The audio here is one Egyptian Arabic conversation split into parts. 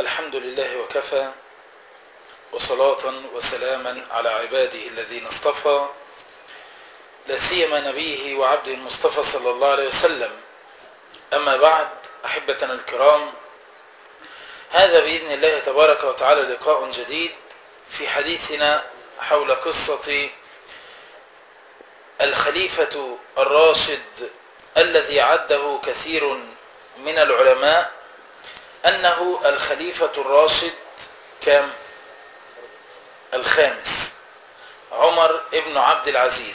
الحمد لله وكفى وصلاة وسلاما على عباده الذين اصطفى لا سيما نبيه وعبده المصطفى صلى الله عليه وسلم أما بعد أحبتنا الكرام هذا بإذن الله تبارك وتعالى لقاء جديد في حديثنا حول قصة الخليفة الراشد الذي عده كثير من العلماء أنه الخليفة الراشد كام الخامس عمر ابن عبد العزيز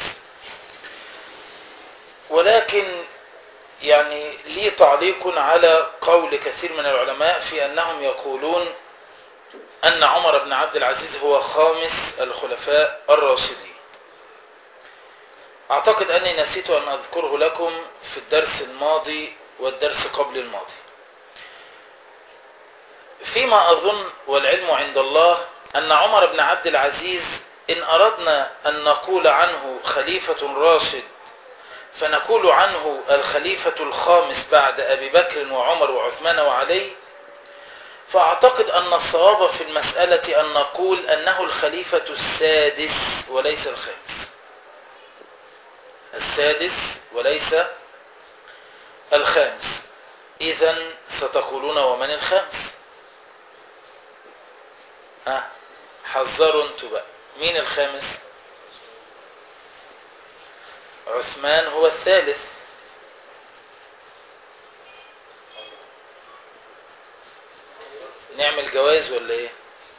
ولكن يعني لي تعليق على قول كثير من العلماء في أنهم يقولون أن عمر بن عبد العزيز هو خامس الخلفاء الراشدين أعتقد أني نسيت أن أذكره لكم في الدرس الماضي والدرس قبل الماضي فيما أظن والعلم عند الله أن عمر بن عبد العزيز إن أردنا أن نقول عنه خليفة راشد فنقول عنه الخليفة الخامس بعد أبي بكر وعمر وعثمان وعلي فأعتقد أن الصواب في المسألة أن نقول أنه الخليفة السادس وليس الخامس السادس وليس الخامس إذا ستقولون ومن الخامس ها حذروا انتوا بقى مين الخامس عثمان هو الثالث نعمل جواز ولا ايه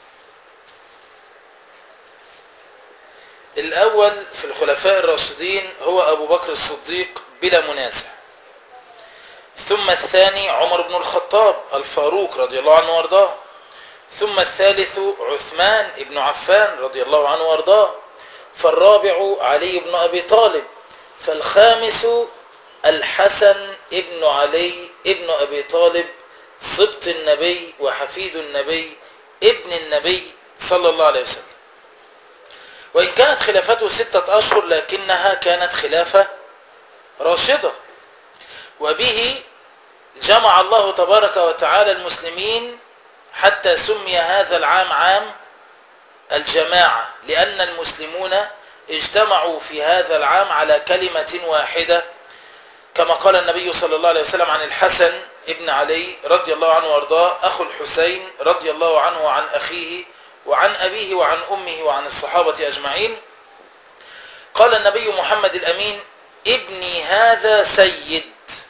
الاول في الخلفاء الراشدين هو ابو بكر الصديق بلا منازع ثم الثاني عمر بن الخطاب الفاروق رضي الله عنه وارضاه ثم الثالث عثمان بن عفان رضي الله عنه وارضاه فالرابع علي بن ابي طالب فالخامس الحسن ابن علي ابن ابي طالب سبط النبي وحفيد النبي ابن النبي صلى الله عليه وسلم وإن كانت خلافته ستة أشهر لكنها كانت خلافة راشدة وبه جمع الله تبارك وتعالى المسلمين حتى سمي هذا العام عام الجماعة لأن المسلمون اجتمعوا في هذا العام على كلمة واحدة كما قال النبي صلى الله عليه وسلم عن الحسن ابن علي رضي الله عنه وارضاه أخو الحسين رضي الله عنه وعن أخيه وعن أبيه وعن أمه وعن الصحابة أجمعين قال النبي محمد الأمين ابني هذا سيد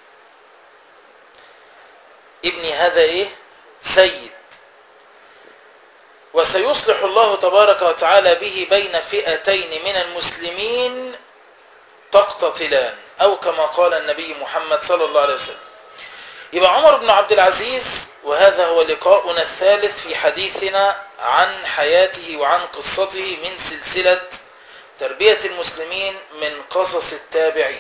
ابني هذا ايه سيد وسيصلح الله تبارك وتعالى به بين فئتين من المسلمين تقتتلان أو كما قال النبي محمد صلى الله عليه وسلم يبقى عمر بن عبد العزيز وهذا هو لقاؤنا الثالث في حديثنا عن حياته وعن قصته من سلسلة تربية المسلمين من قصص التابعين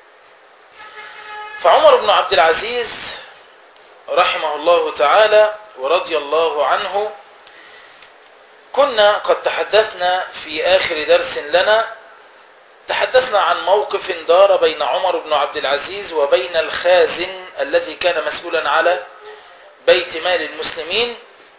فعمر بن عبد العزيز رحمه الله تعالى ورضي الله عنه كنا قد تحدثنا في آخر درس لنا تحدثنا عن موقف دار بين عمر بن عبد العزيز وبين الخازن الذي كان مسؤولا على بيت مال المسلمين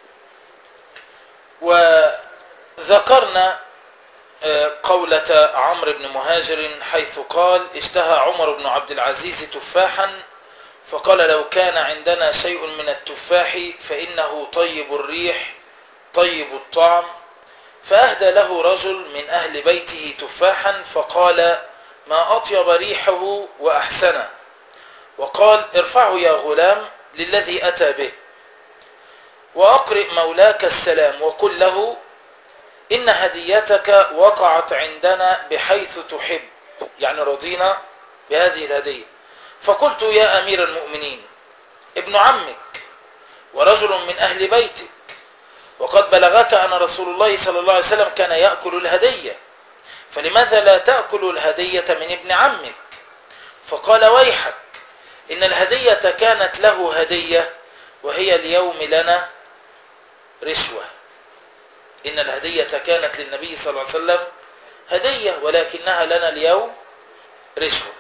وذكرنا قولة عمرو بن مهاجر حيث قال اشتهى عمر بن عبد العزيز تفاحا فقال لو كان عندنا شيء من التفاح فإنه طيب الريح طيب الطعم فأهدى له رجل من أهل بيته تفاحا فقال ما أطيب ريحه وأحسنه وقال ارفعه يا غلام للذي أتى به وأقرئ مولاك السلام وقل له إن هديتك وقعت عندنا بحيث تحب يعني رضينا بهذه الهدية فقلت يا أمير المؤمنين ابن عمك ورجل من أهل بيتك وقد بلغك أن رسول الله صلى الله عليه وسلم كان يأكل الهدية فلماذا لا تأكل الهدية من ابن عمك فقال ويحك إن الهدية كانت له هدية وهي اليوم لنا رشوة إن الهدية كانت للنبي صلى الله عليه وسلم هدية ولكنها لنا اليوم رشوة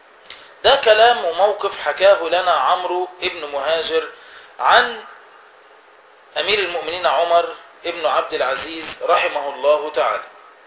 ده كلام وموقف حكاه لنا عمرو ابن مهاجر عن أمير المؤمنين عمر ابن عبد العزيز رحمه الله تعالى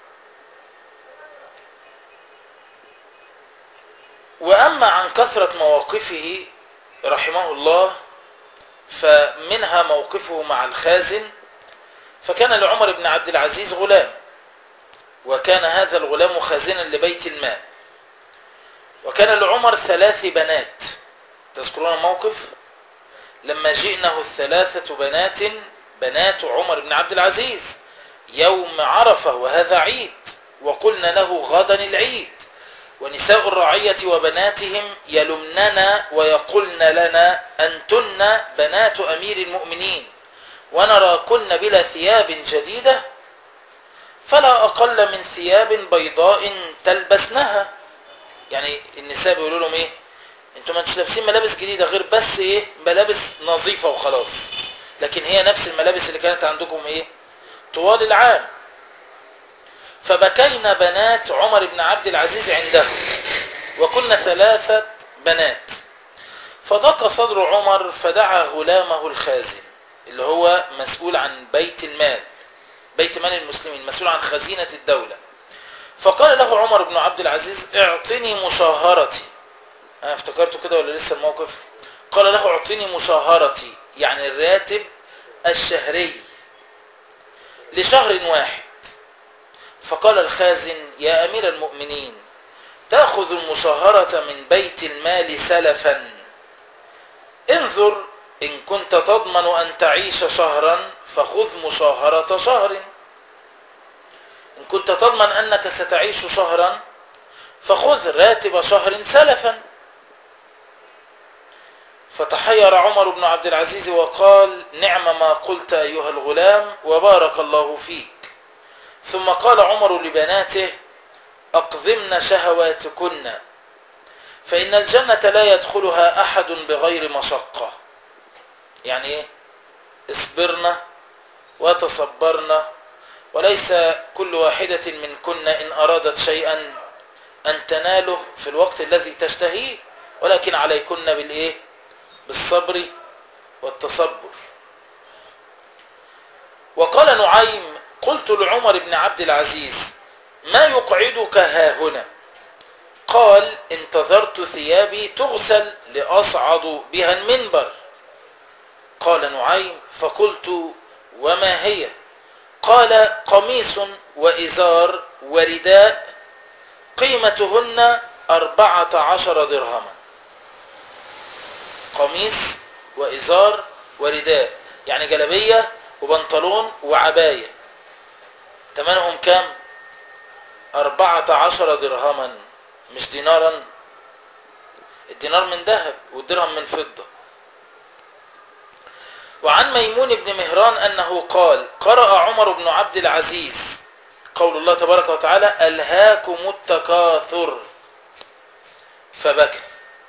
وأما عن كثرة مواقفه رحمه الله فمنها موقفه مع الخازن فكان لعمر بن عبد العزيز غلام وكان هذا الغلام خازنا لبيت المال وكان لعمر ثلاث بنات تذكرون الموقف لما جئنه الثلاثة بنات بنات عمر بن عبد العزيز يوم عرفة وهذا عيد وقلنا له غدا العيد ونساء الرعية وبناتهم يلمننا ويقولن لنا أنتن بنات أمير المؤمنين ونراكن بلا ثياب جديدة فلا أقل من ثياب بيضاء تلبسنها يعني النساء بيقولوا لهم ايه انتوا ما انتش لابسين ملابس جديدة غير بس ايه ملابس نظيفة وخلاص لكن هي نفس الملابس اللي كانت عندكم ايه طوال العام فبكينا بنات عمر بن عبد العزيز عنده وكنا ثلاثة بنات فضاق صدر عمر فدعا غلامه الخازن اللي هو مسؤول عن بيت المال بيت مال المسلمين مسؤول عن خزينة الدولة فقال له عمر بن عبد العزيز اعطني مشاهرتي انا افتكرته كده ولا لسه الموقف قال له اعطني مشاهرتي يعني الراتب الشهري لشهر واحد فقال الخازن يا أمير المؤمنين تأخذ المشاهرة من بيت المال سلفا انظر إن كنت تضمن أن تعيش شهرا فخذ مشاهرة شهر إن كنت تضمن أنك ستعيش شهرا فخذ راتب شهر سلفا فتحير عمر بن عبد العزيز وقال نعم ما قلت أيها الغلام وبارك الله فيك ثم قال عمر لبناته أقضمن شهواتكن فإن الجنة لا يدخلها أحد بغير مشقة يعني إيه اصبرنا وتصبرنا وليس كل واحدة منكن إن أرادت شيئا أن تناله في الوقت الذي تشتهيه ولكن عليكن بالإيه بالصبر والتصبر وقال نعيم قلت لعمر بن عبد العزيز ما يقعدك ها هنا قال انتظرت ثيابي تغسل لأصعد بها المنبر قال نعيم فقلت وما هي قال قميص وإزار ورداء قيمتهن أربعة عشر درهما قميص وإزار ورداء يعني جلبية وبنطلون وعباية تمنهم كام أربعة عشر درهما مش دينارا الدينار من ذهب والدرهم من فضة وعن ميمون بن مهران أنه قال قرأ عمر بن عبد العزيز قول الله تبارك وتعالى ألهاكم التكاثر فبكى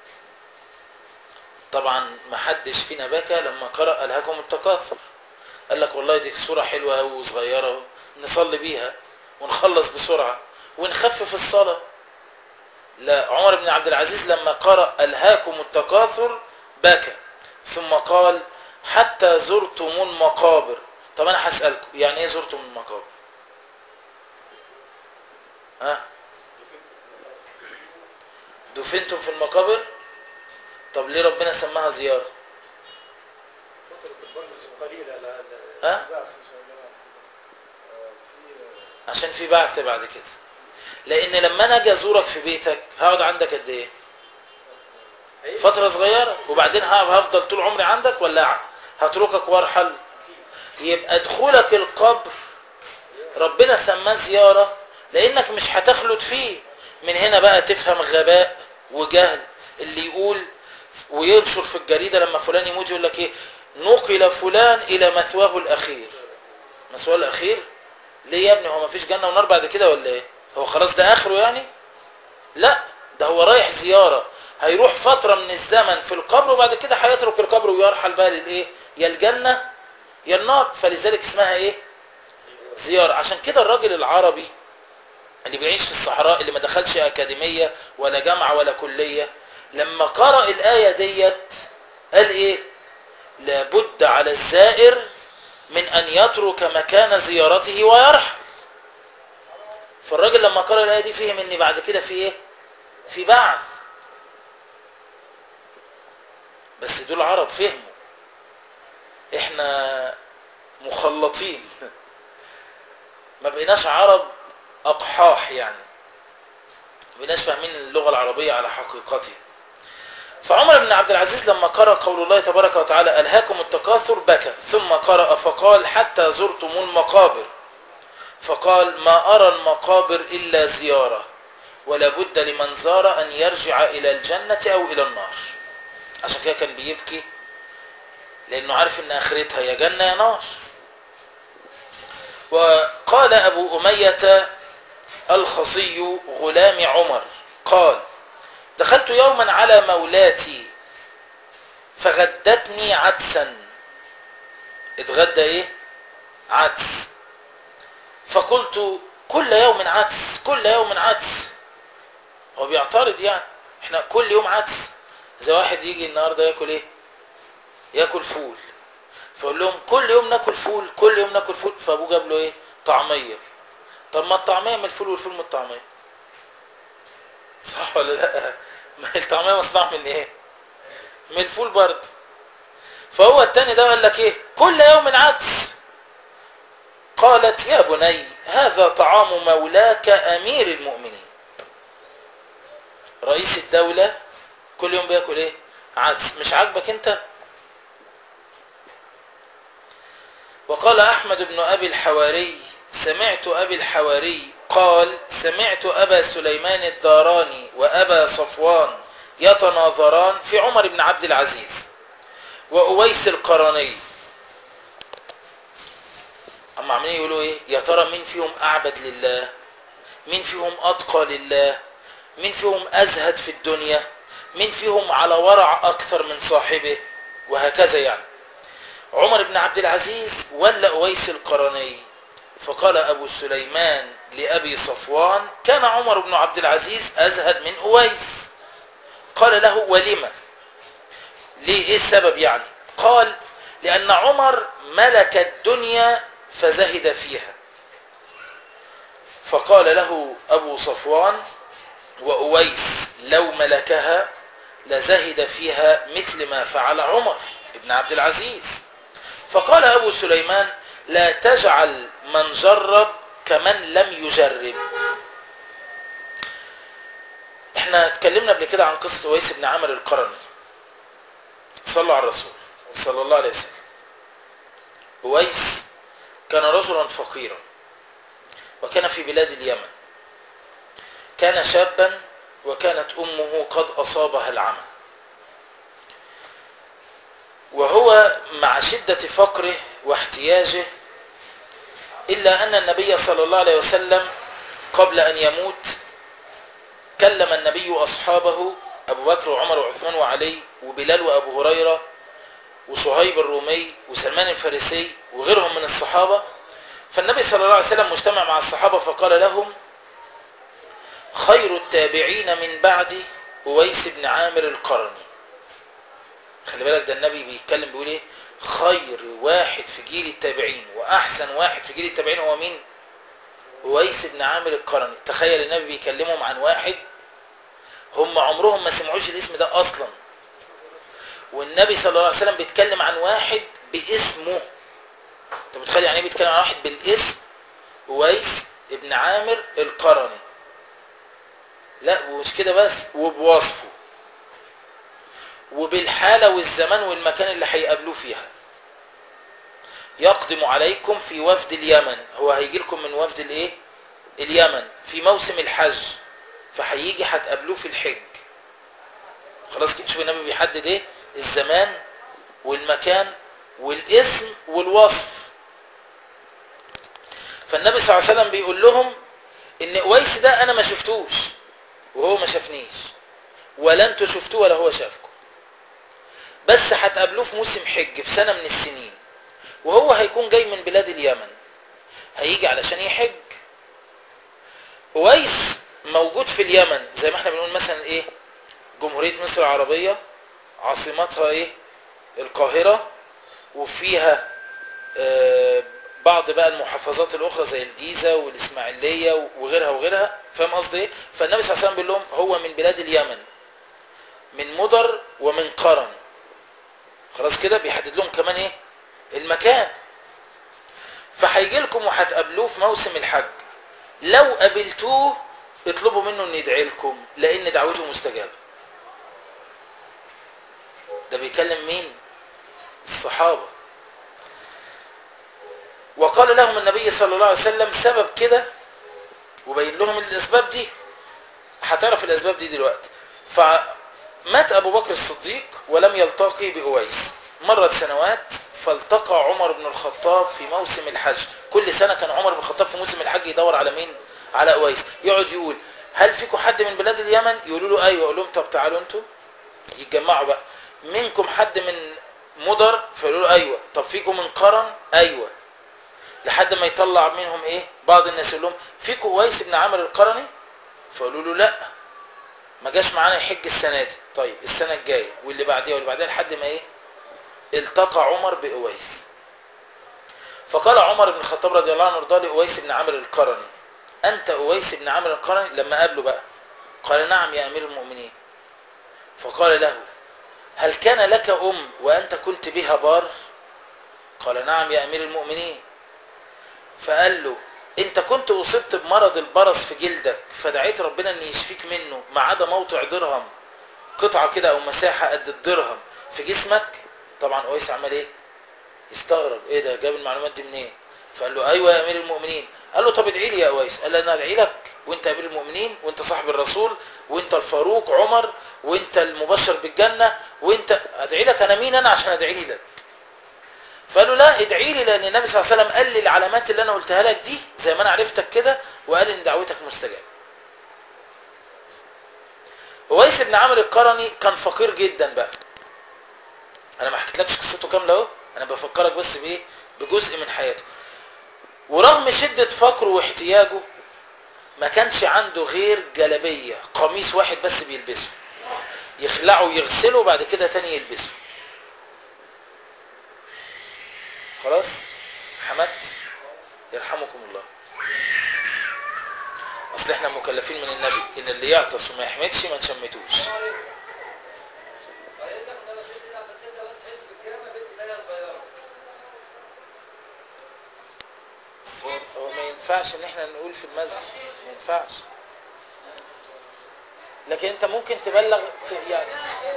طبعا ما حدش فينا بكى لما قرأ ألهاكم التكاثر قال لك والله دي سورة حلوة أوي وصغيرة نصلي بيها ونخلص بسرعة ونخفف الصلاة لا عمر بن عبد العزيز لما قرأ ألهاكم التكاثر بكى ثم قال حتى زرتم المقابر طب أنا هسألكم يعني إيه زرتم المقابر ها دفنتم في المقابر طب ليه ربنا سماها زيارة ها عشان في بعث بعد كده لان لما انا اجي ازورك في بيتك هقعد عندك قد ايه فترة صغيرة وبعدين هفضل طول عمري عندك ولا هتركك وارحل يبقى دخولك القبر ربنا سماه زيارة لانك مش هتخلد فيه من هنا بقى تفهم غباء وجهل اللي يقول وينشر في الجريدة لما فلان يموت يقول لك ايه نقل فلان الى مثواه الاخير مثواه الاخير ليه يا ابني هو مفيش جنة ونار بعد كده ولا ايه هو خلاص ده اخره يعني لا ده هو رايح زيارة هيروح فترة من الزمن في القبر وبعد كده هيترك القبر ويرحل بقى للايه يا الجنة يا النار فلذلك اسمها ايه زيارة عشان كده الراجل العربي اللي بيعيش في الصحراء اللي ما دخلش اكاديمية ولا جامعة ولا كلية لما قرأ الآية ديت قال ايه لابد على الزائر من أن يترك مكان زيارته ويرحل فالراجل لما قرأ الآية دي فهم ان بعد كده في ايه في بعث بس دول عرب فهموا احنا مخلطين ما بقيناش عرب اقحاح يعني ما بقيناش فاهمين اللغة العربية على حقيقتها فعمر بن عبد العزيز لما قرأ قول الله تبارك وتعالى ألهاكم التكاثر بكى ثم قرأ فقال حتى زرتم المقابر فقال ما أرى المقابر إلا زيارة ولا بد لمن زار أن يرجع إلى الجنة أو إلى النار عشان كده كان بيبكي لأنه عارف أن آخرتها يا جنة يا نار وقال أبو أمية الخصي غلام عمر قال دخلت يوما على مولاتي فغدتني عدسا اتغدى ايه عدس فقلت كل يوم عدس كل يوم عدس هو بيعترض يعني احنا كل يوم عدس زي واحد يجي النهارده ياكل ايه ياكل فول فقول لهم كل يوم ناكل فول كل يوم ناكل فول فابوه جاب له ايه طعميه طب ما الطعميه من الفول والفول من الطعميه صح ولا لا ما الطعميه مصنوعه من ايه من الفول برضه فهو التاني ده قال لك ايه كل يوم عدس قالت يا بني هذا طعام مولاك امير المؤمنين رئيس الدولة كل يوم بياكل ايه عدس مش عاجبك انت وقال احمد بن ابي الحواري سمعت ابي الحواري قال سمعت ابا سليمان الداراني وابا صفوان يتناظران في عمر بن عبد العزيز واويس القرني اما عمالين يقولوا ايه يا ترى مين فيهم اعبد لله مين فيهم اتقى لله مين فيهم ازهد في الدنيا مين فيهم على ورع اكثر من صاحبه وهكذا يعني عمر بن عبد العزيز ولا اويس القرني فقال ابو سليمان لابي صفوان كان عمر بن عبد العزيز ازهد من اويس قال له ولما ليه ايه السبب يعني قال لان عمر ملك الدنيا فزهد فيها فقال له ابو صفوان واويس لو ملكها لزهد فيها مثل ما فعل عمر بن عبد العزيز فقال ابو سليمان لا تجعل من جرب كمن لم يجرب احنا اتكلمنا قبل كده عن قصة اويس بن عامر القرني صلوا على الرسول صلى الله عليه وسلم اويس كان رجلا فقيرا وكان في بلاد اليمن كان شابا وكانت امه قد اصابها العمى وهو مع شدة فقره واحتياجه إلا أن النبي صلى الله عليه وسلم قبل أن يموت كلم النبي أصحابه أبو بكر وعمر وعثمان وعلي وبلال وأبو هريرة وصهيب الرومي وسلمان الفارسي وغيرهم من الصحابة فالنبي صلى الله عليه وسلم مجتمع مع الصحابة فقال لهم خير التابعين من بعد أويس بن عامر القرني خلي بالك ده النبي بيتكلم بيقول ايه خير واحد في جيل التابعين واحسن واحد في جيل التابعين هو مين ويس بن عامر القرني تخيل النبي بيكلمهم عن واحد هم عمرهم ما سمعوش الاسم ده اصلا والنبي صلى الله عليه وسلم بيتكلم عن واحد باسمه انت متخيل يعني ايه بيتكلم عن واحد بالاسم ويس ابن عامر القرني لا ومش كده بس وبوصفه وبالحالة والزمان والمكان اللي هيقابلوه فيها يقدم عليكم في وفد اليمن هو هيجي لكم من وفد الايه اليمن في موسم الحج فهيجي هتقابلوه في الحج خلاص كده شوف النبي بيحدد ايه الزمان والمكان والاسم والوصف فالنبي صلى الله عليه وسلم بيقول لهم ان اويس ده انا ما شفتوش وهو ما شافنيش ولا انتوا شفتوه ولا هو شافكم بس هتقابلوه في موسم حج في سنة من السنين وهو هيكون جاي من بلاد اليمن هيجي علشان يحج اويس موجود في اليمن زي ما احنا بنقول مثلا ايه جمهورية مصر العربية عاصمتها ايه القاهرة وفيها آه، بعض بقى المحافظات الاخرى زي الجيزه والاسماعيليه وغيرها وغيرها فاهم قصدي ايه فالنبي صلى الله عليه وسلم بيقول لهم هو من بلاد اليمن من مدر ومن قرن خلاص كده بيحدد لهم كمان ايه المكان فهيجي لكم وهتقابلوه في موسم الحج لو قابلتوه اطلبوا منه ان يدعي لكم لان دعوته مستجابه ده بيكلم مين الصحابه وقال لهم النبي صلى الله عليه وسلم سبب كده وبين لهم الاسباب دي هتعرف الاسباب دي دلوقتي فمات ابو بكر الصديق ولم يلتقي باويس مرت سنوات فالتقى عمر بن الخطاب في موسم الحج كل سنة كان عمر بن الخطاب في موسم الحج يدور على مين على اويس يقعد يقول هل فيكم حد من بلاد اليمن يقولوا له ايوه يقول لهم طب تعالوا انتوا يتجمعوا بقى منكم حد من مدر فيقولوا له ايوه طب فيكم من قرن ايوه لحد ما يطلع منهم ايه بعض الناس يقول لهم فيكم اويس بن عامر القرني فقالوا له لا ما جاش معانا يحج السنه دي طيب السنه الجايه واللي بعديها واللي بعديها لحد ما ايه التقى عمر باويس فقال عمر بن الخطاب رضي الله عنه وارضاه لاويس بن عامر القرني انت اويس بن عامر القرني لما قابله بقى قال نعم يا امير المؤمنين فقال له هل كان لك ام وانت كنت بها بار قال نعم يا امير المؤمنين فقال له انت كنت اصبت بمرض البرص في جلدك فدعيت ربنا ان يشفيك منه ما عدا موضع درهم قطعة كده او مساحة قد الدرهم في جسمك طبعا اويس عمل ايه استغرب ايه ده جاب المعلومات دي منين فقال له ايوه يا امير المؤمنين قال له طب ادعي لي يا اويس قال له انا ادعي لك وانت امير المؤمنين وانت صاحب الرسول وانت الفاروق عمر وانت المبشر بالجنة وانت ادعي لك انا مين انا عشان ادعي لك فقالوا لا ادعي لي لان النبي صلى الله عليه وسلم قال لي العلامات اللي انا قلتها لك دي زي ما انا عرفتك كده وقال ان دعوتك مستجابه اويس بن عامر القرني كان فقير جدا بقى انا ما حكيتلكش قصته كامله اهو انا بفكرك بس بايه بجزء من حياته ورغم شدة فقره واحتياجه ما كانش عنده غير جلبية قميص واحد بس بيلبسه يخلعه ويغسله وبعد كده تاني يلبسه خلاص حمدت يرحمكم الله اصل احنا مكلفين من النبي ان اللي يعطس وما يحمدش ما نشمتوش هو ما ينفعش ان احنا نقول في المسجد ما ينفعش لكن انت ممكن تبلغ يعني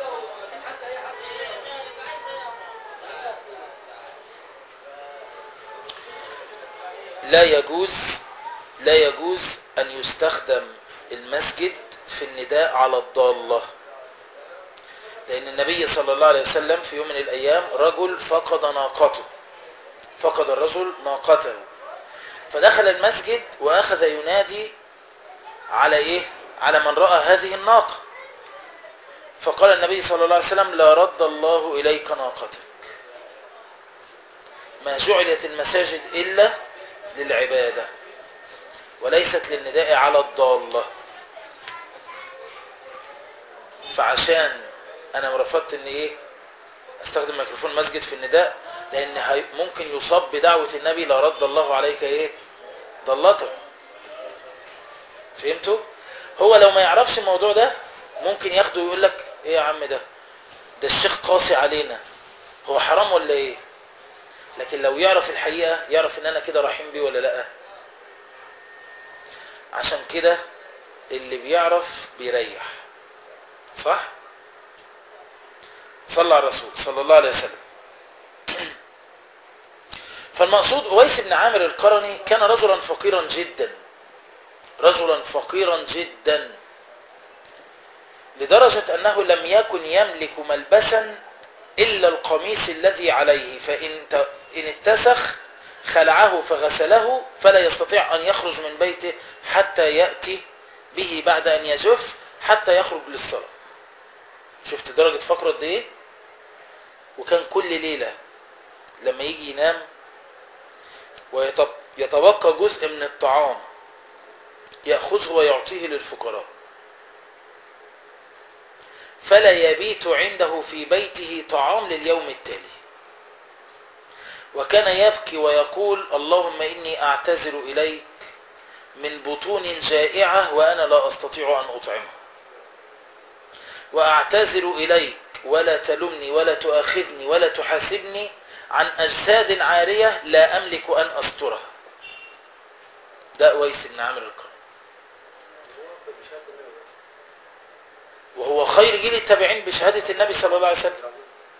لا يجوز لا يجوز أن يستخدم المسجد في النداء على الضالة لأن النبي صلى الله عليه وسلم في يوم من الأيام رجل فقد ناقته فقد الرجل ناقته فدخل المسجد وأخذ ينادي على إيه على من رأى هذه الناقة فقال النبي صلى الله عليه وسلم لا رد الله إليك ناقتك ما جعلت المساجد إلا للعبادة وليست للنداء على الضالة فعشان انا رفضت ان ايه استخدم ميكروفون مسجد في النداء لان هي ممكن يصاب بدعوة النبي لا رد الله عليك ايه ضلتك فهمتوا هو لو ما يعرفش الموضوع ده ممكن ياخده ويقول لك ايه يا عم ده ده الشيخ قاسي علينا هو حرام ولا ايه لكن لو يعرف الحقيقة يعرف ان انا كده رحيم بيه ولا لا عشان كده اللي بيعرف بيريح صح صلى على الرسول صلى الله عليه وسلم فالمقصود اويس بن عامر القرني كان رجلا فقيرا جدا رجلا فقيرا جدا لدرجة انه لم يكن يملك ملبسا الا القميص الذي عليه فان إن اتسخ خلعه فغسله فلا يستطيع أن يخرج من بيته حتى يأتي به بعد أن يجف حتى يخرج للصلاة شفت درجة فقره قد ايه وكان كل ليلة لما يجي ينام ويتبقى جزء من الطعام يأخذه ويعطيه للفقراء فلا يبيت عنده في بيته طعام لليوم التالي وكان يبكي ويقول اللهم إني أعتذر إليك من بطون جائعة وأنا لا أستطيع أن أطعمها وأعتذر إليك ولا تلمني ولا تؤاخذني ولا تحاسبني عن أجساد عارية لا أملك أن أسترها ده أويس بن عامر القرن وهو خير جيل التابعين بشهادة النبي صلى الله عليه وسلم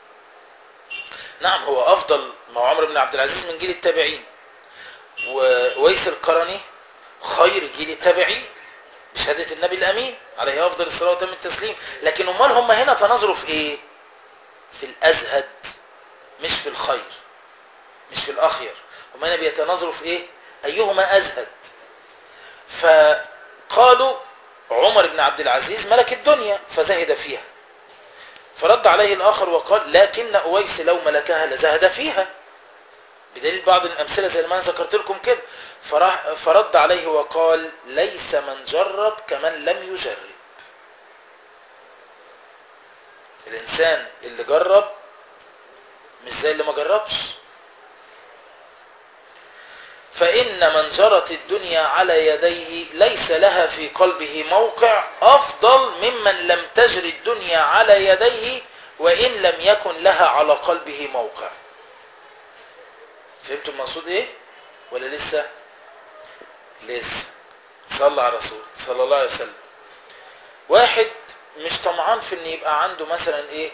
نعم هو أفضل ما هو عمرو بن عبد العزيز من جيل التابعين وويس القرني خير جيل التابعين بشهادة النبي الأمين عليه أفضل الصلاة وتم التسليم لكن أمال هم هنا تناظروا في إيه في الأزهد مش في الخير مش في الأخير هم هنا بيتناظروا في إيه أيهما أزهد فقالوا عمر بن عبد العزيز ملك الدنيا فزهد فيها فرد عليه الآخر وقال لكن أويس لو ملكها لزهد فيها بدليل بعض الأمثلة زي ما أنا ذكرت لكم كده فرد عليه وقال ليس من جرب كمن لم يجرب الإنسان اللي جرب مش زي اللي ما جربش فإن من جرت الدنيا على يديه ليس لها في قلبه موقع أفضل ممن لم تجر الدنيا على يديه وإن لم يكن لها على قلبه موقع فهمتوا المقصود ايه ولا لسه لسه صلى على الرسول صلى الله عليه وسلم واحد مش طمعان في ان يبقى عنده مثلا ايه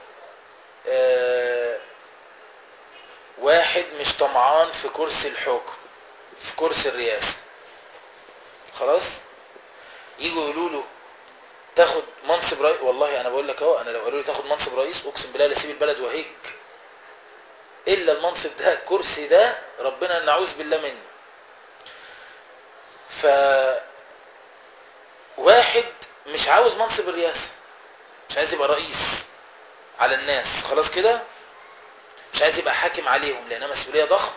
آه واحد مش طمعان في كرسي الحكم في كرسي الرئاسة خلاص يجوا يقولوا له تاخد منصب رئيس والله انا بقول لك اهو انا لو قالوا لي تاخد منصب رئيس اقسم بالله لاسيب البلد وهيك الا المنصب ده الكرسي ده ربنا نعوذ بالله منه ف واحد مش عاوز منصب الرئاسة مش عايز يبقى رئيس على الناس خلاص كده مش عايز يبقى حاكم عليهم لانها مسؤولية ضخمة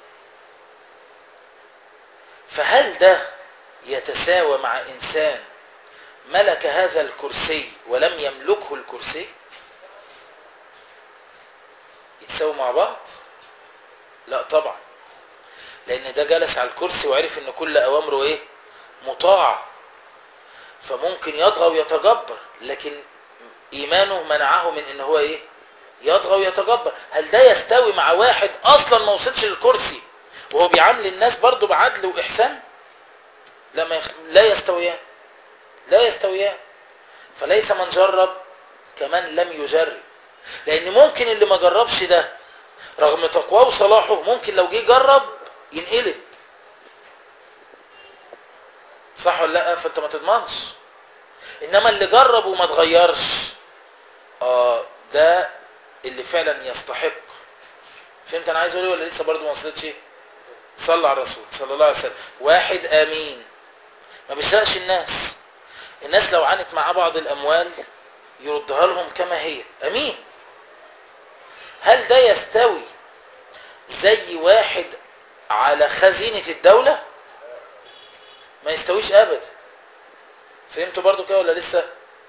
فهل ده يتساوى مع انسان ملك هذا الكرسي ولم يملكه الكرسي يتساووا مع بعض لا طبعا لان ده جلس على الكرسي وعرف ان كل اوامره ايه مطاعة فممكن يطغى ويتجبر لكن ايمانه منعه من ان هو ايه يطغى ويتجبر هل ده يستوي مع واحد اصلا ما وصلش للكرسي وهو بيعامل الناس برضه بعدل واحسان لا ما يخ... لا يستويان لا يستويان فليس من جرب كمن لم يجرب لان ممكن اللي ما جربش ده رغم تقواه وصلاحه ممكن لو جه جرب ينقلب صح ولا لا فانت ما تضمنش انما اللي جرب وما اتغيرش اه ده اللي فعلا يستحق فهمت انا عايز اقول ايه ولا لسه برضه ما وصلتش صلى على الرسول صلى الله عليه وسلم واحد امين ما بيسرقش الناس الناس لو عانت معاه بعض الاموال يردها لهم كما هي امين هل ده يستوي زي واحد على خزينة الدولة ما يستويش ابدا فهمتوا برضو كده ولا لسه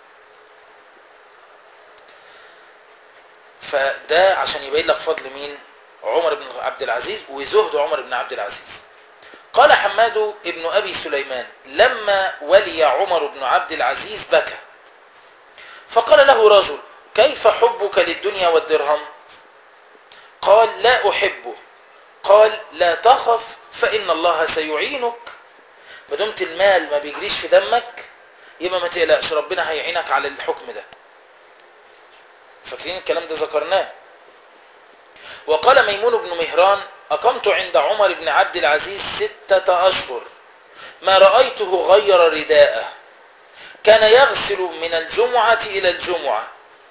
فده عشان يبين لك فضل مين عمر بن عبد العزيز وزهد عمر بن عبد العزيز قال حماد ابن أبي سليمان لما ولي عمر بن عبد العزيز بكى فقال له رجل كيف حبك للدنيا والدرهم قال لا أحبه قال لا تخف فإن الله سيعينك ما دمت المال ما بيجريش في دمك يبقى ما تقلقش ربنا هيعينك على الحكم ده فاكرين الكلام ده ذكرناه وقال ميمون بن مهران أقمت عند عمر بن عبد العزيز ستة أشهر ما رأيته غير رداءه كان يغسل من الجمعة إلى الجمعة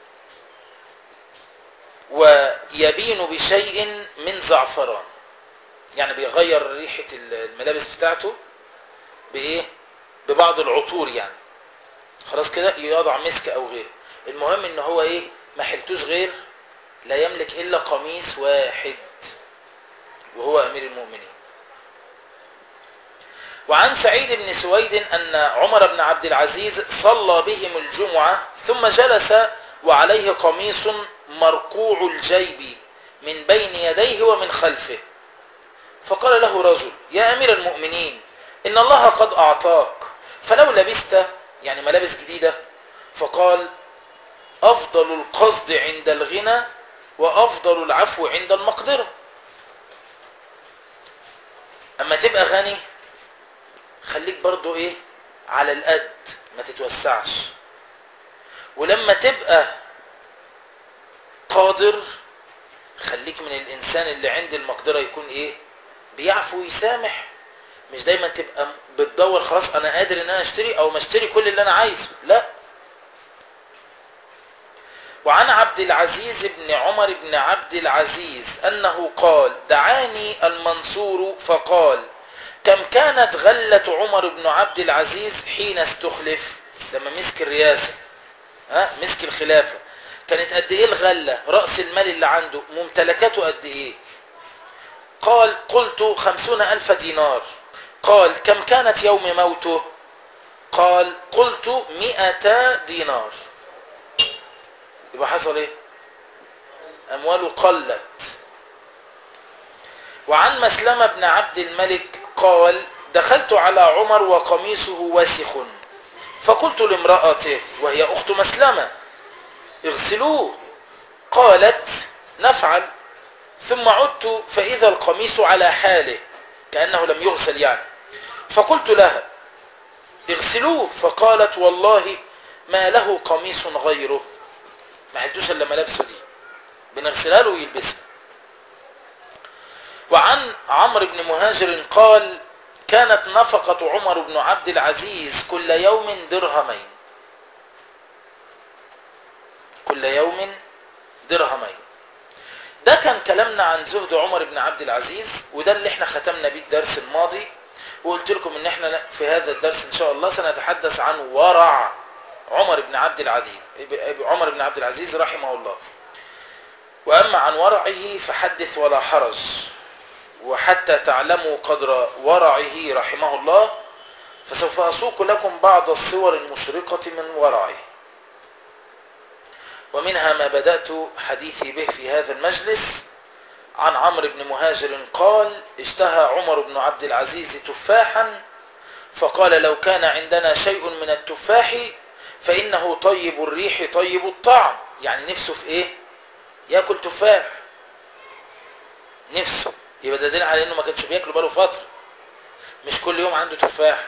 ويبين بشيء من زعفران يعني بيغير ريحة الملابس بتاعته بإيه ببعض العطور يعني خلاص كده يضع مسك أو غيره المهم ان هو ايه ما حلتوش غير لا يملك الا قميص واحد وهو امير المؤمنين وعن سعيد بن سويد ان عمر بن عبد العزيز صلى بهم الجمعة ثم جلس وعليه قميص مرقوع الجيب من بين يديه ومن خلفه فقال له رجل يا أمير المؤمنين إن الله قد أعطاك فلو لبست يعني ملابس جديدة فقال أفضل القصد عند الغنى وأفضل العفو عند المقدرة أما تبقى غني خليك برضو إيه على القد ما تتوسعش ولما تبقى قادر خليك من الإنسان اللي عند المقدرة يكون إيه بيعفو ويسامح مش دايما تبقى بتدور خلاص أنا قادر إن أنا أشتري أو ما أشتري كل اللي أنا عايزه لا وعن عبد العزيز بن عمر بن عبد العزيز أنه قال دعاني المنصور فقال كم كانت غلة عمر بن عبد العزيز حين استخلف لما مسك الرئاسة ها مسك الخلافة كانت قد ايه الغلة رأس المال اللي عنده ممتلكاته قد ايه قال قلت خمسون ألف دينار قال كم كانت يوم موته قال قلت مئتا دينار يبقى حصل ايه امواله قلت وعن مسلمة بن عبد الملك قال دخلت على عمر وقميصه وسخ فقلت لامرأته وهي أخت مسلمة اغسلوه قالت نفعل ثم عدت فإذا القميص على حاله كأنه لم يغسل يعني فقلت لها اغسلوه فقالت والله ما له قميص غيره ما حدوش الا ملابسه دي بنغسلها له ويلبسها وعن عمرو بن مهاجر قال كانت نفقة عمر بن عبد العزيز كل يوم درهمين كل يوم درهمين ده كان كلامنا عن زهد عمر بن عبد العزيز وده اللي احنا ختمنا بيه الدرس الماضي وقلت لكم ان احنا في هذا الدرس ان شاء الله سنتحدث عن ورع عمر بن عبد العزيز عمر بن عبد العزيز رحمه الله وأما عن ورعه فحدث ولا حرج وحتى تعلموا قدر ورعه رحمه الله فسوف أسوق لكم بعض الصور المشرقة من ورعه ومنها ما بدأت حديثي به في هذا المجلس عن عمرو بن مهاجر قال اشتهى عمر بن عبد العزيز تفاحا فقال لو كان عندنا شيء من التفاح فإنه طيب الريح طيب الطعم يعني نفسه في ايه ياكل تفاح نفسه يبقى ده دليل على انه ما كانش بياكله بقاله فتره مش كل يوم عنده تفاح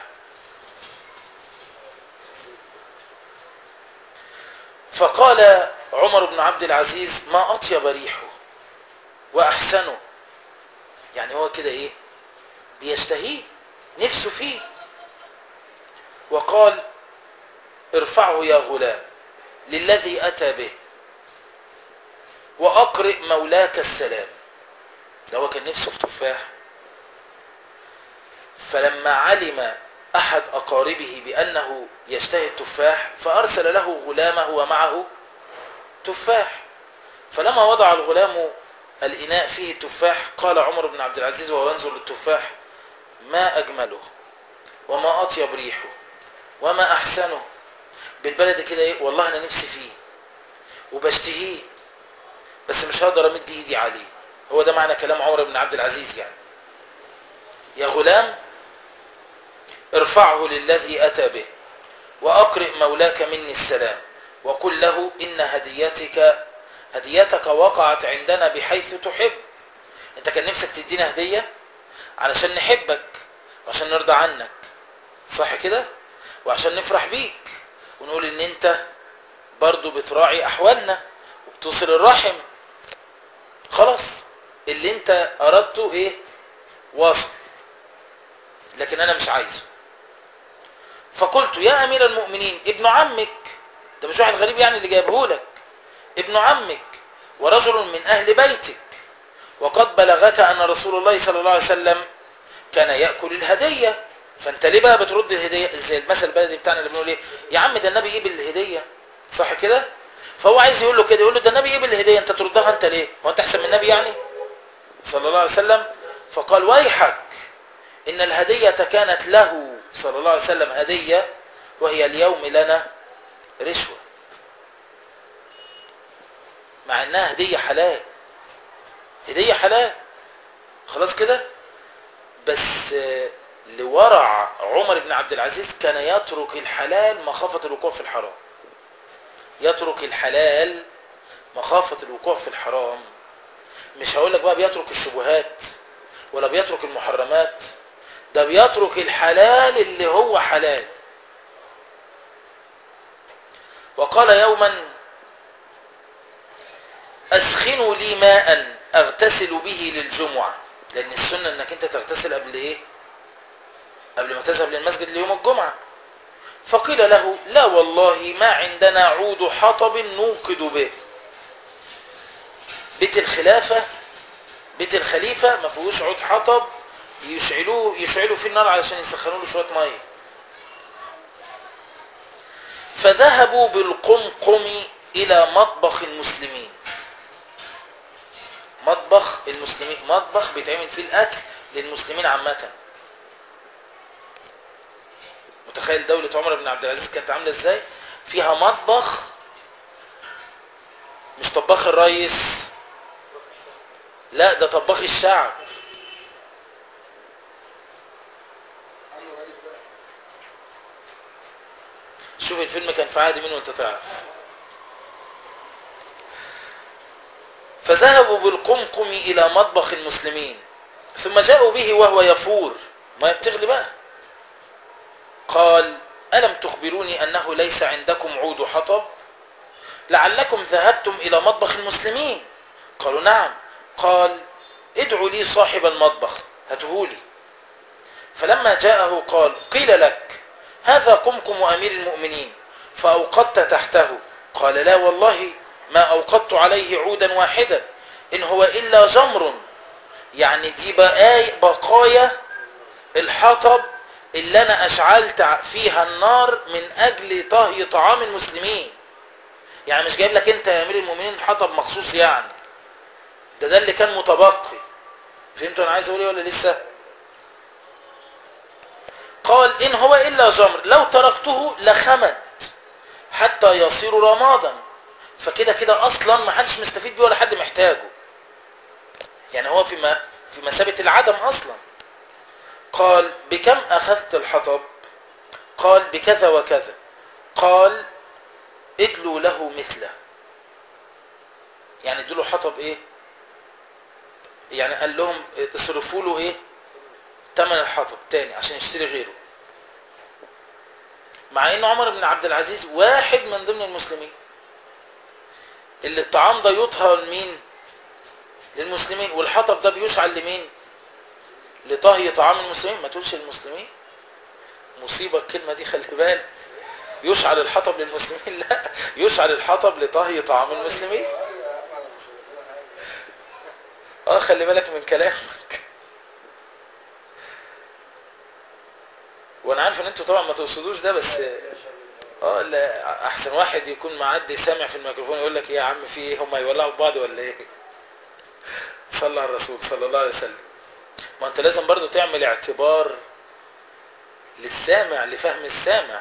فقال عمر بن عبد العزيز ما اطيب ريحه واحسنه يعني هو كده ايه بيشتهيه نفسه فيه وقال ارفعه يا غلام للذي أتى به وأقرئ مولاك السلام ده هو كان نفسه في تفاح فلما علم أحد أقاربه بأنه يشتهي التفاح فأرسل له غلامه ومعه تفاح فلما وضع الغلام الإناء فيه التفاح قال عمر بن عبد العزيز وهو ينظر للتفاح ما أجمله وما أطيب ريحه وما أحسنه بالبلد كده ايه والله انا نفسي فيه وبشتهيه بس مش هقدر امد ايدي عليه هو ده معنى كلام عمر بن عبد العزيز يعني يا غلام ارفعه للذي اتى به واقرئ مولاك مني السلام وقل له ان هديتك هديتك وقعت عندنا بحيث تحب انت كان نفسك تدينا هدية علشان نحبك وعشان نرضى عنك صح كده وعشان نفرح بيك ونقول ان انت برضو بتراعي احوالنا وبتصل الرحم خلاص اللي انت اردته ايه واصل لكن انا مش عايزه فقلت يا امير المؤمنين ابن عمك ده مش واحد غريب يعني اللي جايبه لك ابن عمك ورجل من اهل بيتك وقد بلغك ان رسول الله صلى الله عليه وسلم كان يأكل الهدية فانت ليه بقى بترد الهدية زي المثل البلدي بتاعنا اللي بنقول ايه يا عم ده النبي ايه بالهدية صح كده فهو عايز يقول له كده يقول له ده النبي ايه بالهدية انت تردها انت ليه هو انت احسن من النبي يعني صلى الله عليه وسلم فقال ويحك ان الهدية كانت له صلى الله عليه وسلم هدية وهي اليوم لنا رشوة مع انها هدية حلال هدية حلال خلاص كده بس آه، لورع عمر بن عبد العزيز كان يترك الحلال مخافة الوقوع في الحرام يترك الحلال مخافة الوقوع في الحرام مش هقول لك بقى بيترك الشبهات ولا بيترك المحرمات ده بيترك الحلال اللي هو حلال وقال يوما اسخنوا لي ماء اغتسل به للجمعة لان السنة انك انت تغتسل قبل ايه قبل ما تذهب للمسجد ليوم الجمعة فقيل له لا والله ما عندنا عود حطب نوقد به بيت الخلافة بيت الخليفة ما فيهوش عود حطب يشعلوه يشعلوا فيه النار علشان يسخنوا له شوية مية فذهبوا بالقمقم إلى مطبخ المسلمين مطبخ المسلمين مطبخ بيتعمل فيه الأكل للمسلمين عامة متخيل دولة عمر بن عبد العزيز كانت عاملة ازاي فيها مطبخ مش طباخ الرئيس لا ده طباخ الشعب شوف الفيلم كان في عهد مين وانت تعرف فذهبوا بالقمقم إلى مطبخ المسلمين ثم جاءوا به وهو يفور ما بتغلي بقى قال ألم تخبروني أنه ليس عندكم عود حطب لعلكم ذهبتم إلى مطبخ المسلمين قالوا نعم قال ادعوا لي صاحب المطبخ هاتهولي فلما جاءه قال قيل لك هذا قمقم أمير المؤمنين فأوقدت تحته قال لا والله ما أوقدت عليه عودا واحدا إن هو إلا جمر يعني دي بقاي بقايا الحطب اللي أنا أشعلت فيها النار من أجل طهي طعام المسلمين يعني مش جايب لك أنت يا أمير المؤمنين حطب مخصوص يعني ده ده اللي كان متبقي فهمتوا أنا عايز أقول إيه ولا لسه قال إن هو إلا جمر لو تركته لخمد حتى يصير رمادا فكده كده أصلا ما حدش مستفيد بيه ولا حد محتاجه يعني هو في ما في مثابة العدم أصلا قال بكم أخذت الحطب قال بكذا وكذا قال ادلوا له مثله يعني ادلوا حطب ايه يعني قال لهم اصرفوا له ايه تمن الحطب تاني عشان يشتري غيره مع ان عمر بن عبد العزيز واحد من ضمن المسلمين اللي الطعام ده يطهى لمين للمسلمين والحطب ده بيشعل لمين لطهي طعام المسلمين ما تقولش المسلمين مصيبة الكلمة دي خلي بالك يشعل الحطب للمسلمين لا يشعل الحطب لطهي طعام المسلمين اه خلي بالك من كلامك وانا عارف ان انتوا طبعا ما تقصدوش ده بس اه لا احسن واحد يكون معدي سامع في الميكروفون يقول لك يا عم في ايه هم يولعوا في بعض ولا ايه صلى على الرسول صلى الله عليه وسلم ما انت لازم برضو تعمل اعتبار للسامع لفهم السامع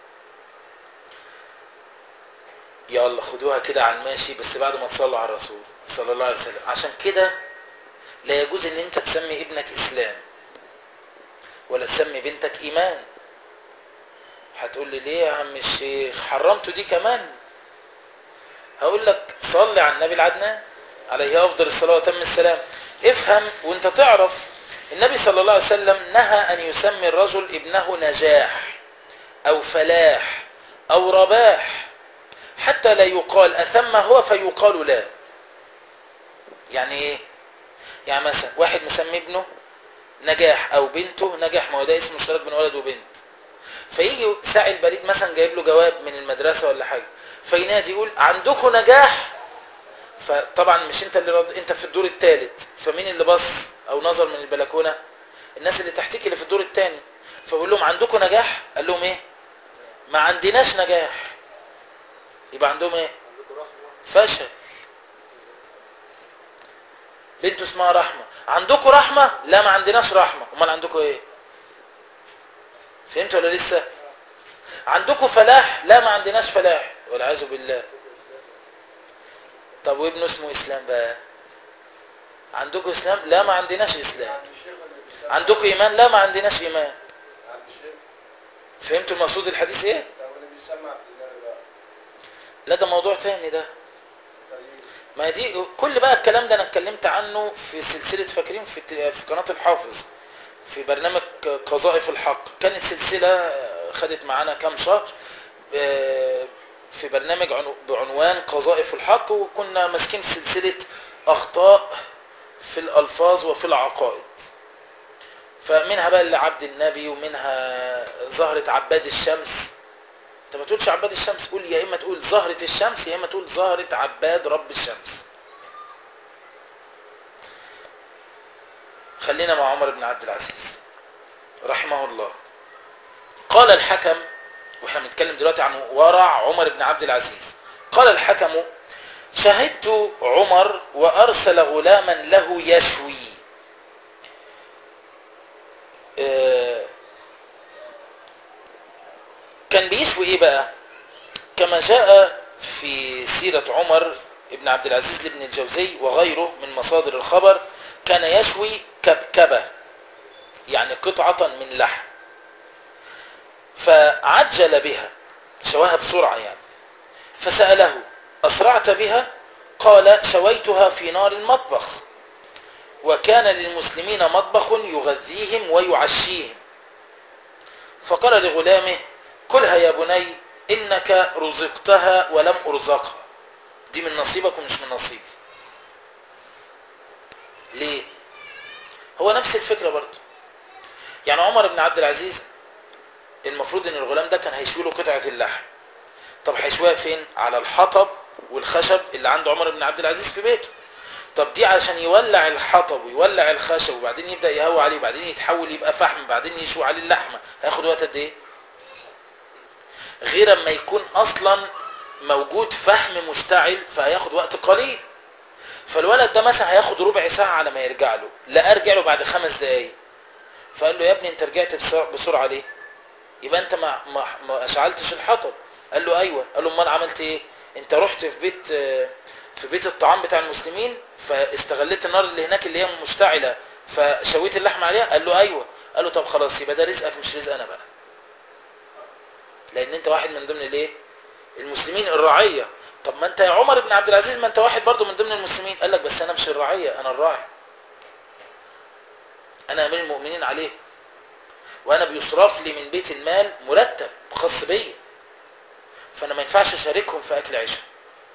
يلا خدوها كده على الماشي بس بعد ما تصلوا على الرسول صلى الله عليه وسلم عشان كده لا يجوز ان انت تسمي ابنك اسلام ولا تسمي بنتك ايمان هتقول لي ليه يا عم الشيخ حرمته دي كمان هقول لك صلي على النبي العدنان عليه افضل الصلاه وتم السلام افهم وانت تعرف النبي صلى الله عليه وسلم نهى ان يسمي الرجل ابنه نجاح او فلاح او رباح حتى لا يقال اثم هو فيقال لا يعني ايه يعني مثلا واحد مسمي ابنه نجاح او بنته نجاح ما هو ده اسم مشترك بين ولد وبنت فيجي ساعي البريد مثلا جايب له جواب من المدرسه ولا حاجه فينادي يقول عندكم نجاح فطبعا مش انت اللي رد... انت في الدور الثالث فمين اللي بص او نظر من البلكونه الناس اللي تحتيك اللي في الدور الثاني فبقول لهم عندكم نجاح قال لهم ايه ما عندناش نجاح يبقى عندهم ايه فشل بنته اسمها رحمة عندكم رحمة لا ما عندناش رحمة امال عندكم ايه فهمت ولا لسه عندكم فلاح لا ما عندناش فلاح والعياذ بالله طب وابنه اسمه اسلام بقى عندكم اسلام لا ما عندناش اسلام عند الشيخ اللي بيسمع عندكم ايمان لا ما عندناش ايمان عند الشيخ فهمتوا المقصود الحديث ايه طب اللي بيسمع في الله بقى لا ده موضوع تاني ده طيب ما دي كل بقى الكلام ده انا اتكلمت عنه في سلسلة فاكرين في الت- في قناة الحافظ في برنامج قذائف الحق كانت سلسلة آه، خدت معانا كام شهر آه، في برنامج عنو- بعنوان قذائف الحق وكنا ماسكين سلسلة أخطاء في الألفاظ وفي العقائد فمنها بقى اللي عبد النبي ومنها زهرة عباد الشمس انت ما تقولش عباد الشمس قول يا اما تقول زهرة الشمس يا اما تقول زهرة عباد رب الشمس خلينا مع عمر بن عبد العزيز رحمه الله قال الحكم واحنا بنتكلم دلوقتي عن ورع عمر بن عبد العزيز قال الحكم شهدت عمر وارسل غلاما له يشوي آه، كان بيشوي ايه بقى كما جاء في سيرة عمر ابن عبد العزيز لابن الجوزي وغيره من مصادر الخبر كان يشوي كبكبة يعني قطعة من لحم فعجل بها شواها بسرعة يعني فسأله أسرعت بها قال شويتها في نار المطبخ وكان للمسلمين مطبخ يغذيهم ويعشيهم فقال لغلامه كلها يا بني إنك رزقتها ولم أرزقها دي من نصيبك ومش من نصيبي ليه هو نفس الفكرة برضه يعني عمر بن عبد العزيز المفروض ان الغلام ده كان هيشوي له قطعة اللحم طب هيشويها فين على الحطب والخشب اللي عند عمر بن عبد العزيز في بيته طب دي عشان يولع الحطب ويولع الخشب وبعدين يبدأ يهوى عليه وبعدين يتحول يبقى فحم بعدين يشوي عليه اللحمة هياخد وقت قد ايه غير اما يكون اصلا موجود فحم مشتعل فهياخد وقت قليل فالولد ده مثلا هياخد ربع ساعة على ما يرجع له لا ارجع له بعد خمس دقايق فقال له يا ابني انت رجعت بسرعة, بسرعة ليه يبقى انت ما, ما, ما اشعلتش الحطب قال له ايوه قال له امال عملت ايه انت رحت في بيت في بيت الطعام بتاع المسلمين فاستغلت النار اللي هناك اللي هي مشتعلة فشويت اللحم عليها قال له ايوه قال له طب خلاص يبقى ده رزقك مش رزق انا بقى لان انت واحد من ضمن الايه المسلمين الرعية طب ما انت يا عمر بن عبد العزيز ما انت واحد برضو من ضمن المسلمين قال لك بس انا مش الرعية انا الراعي انا امير المؤمنين عليه وانا بيصرف لي من بيت المال مرتب خاص بيا فانا ما ينفعش اشاركهم في اكل عيشهم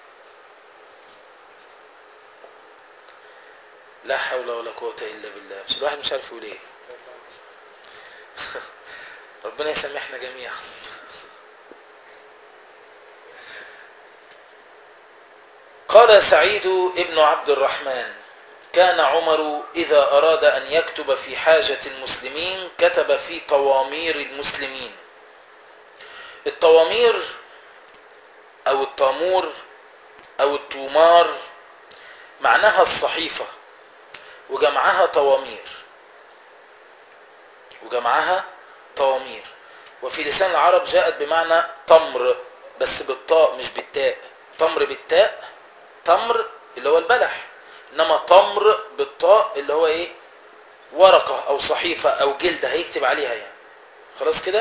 لا حول ولا قوة الا بالله مش الواحد مش عارف يقول ايه ربنا يسامحنا جميعا قال سعيد ابن عبد الرحمن كان عمر إذا أراد أن يكتب في حاجة المسلمين كتب في طوامير المسلمين الطوامير أو الطامور أو التومار معناها الصحيفة وجمعها طوامير وجمعها طوامير وفي لسان العرب جاءت بمعنى تمر بس بالطاء مش بالتاء تمر بالتاء تمر اللي هو البلح انما تمر بالطاء اللي هو ايه ورقة او صحيفة او جلدة هيكتب عليها يعني خلاص كده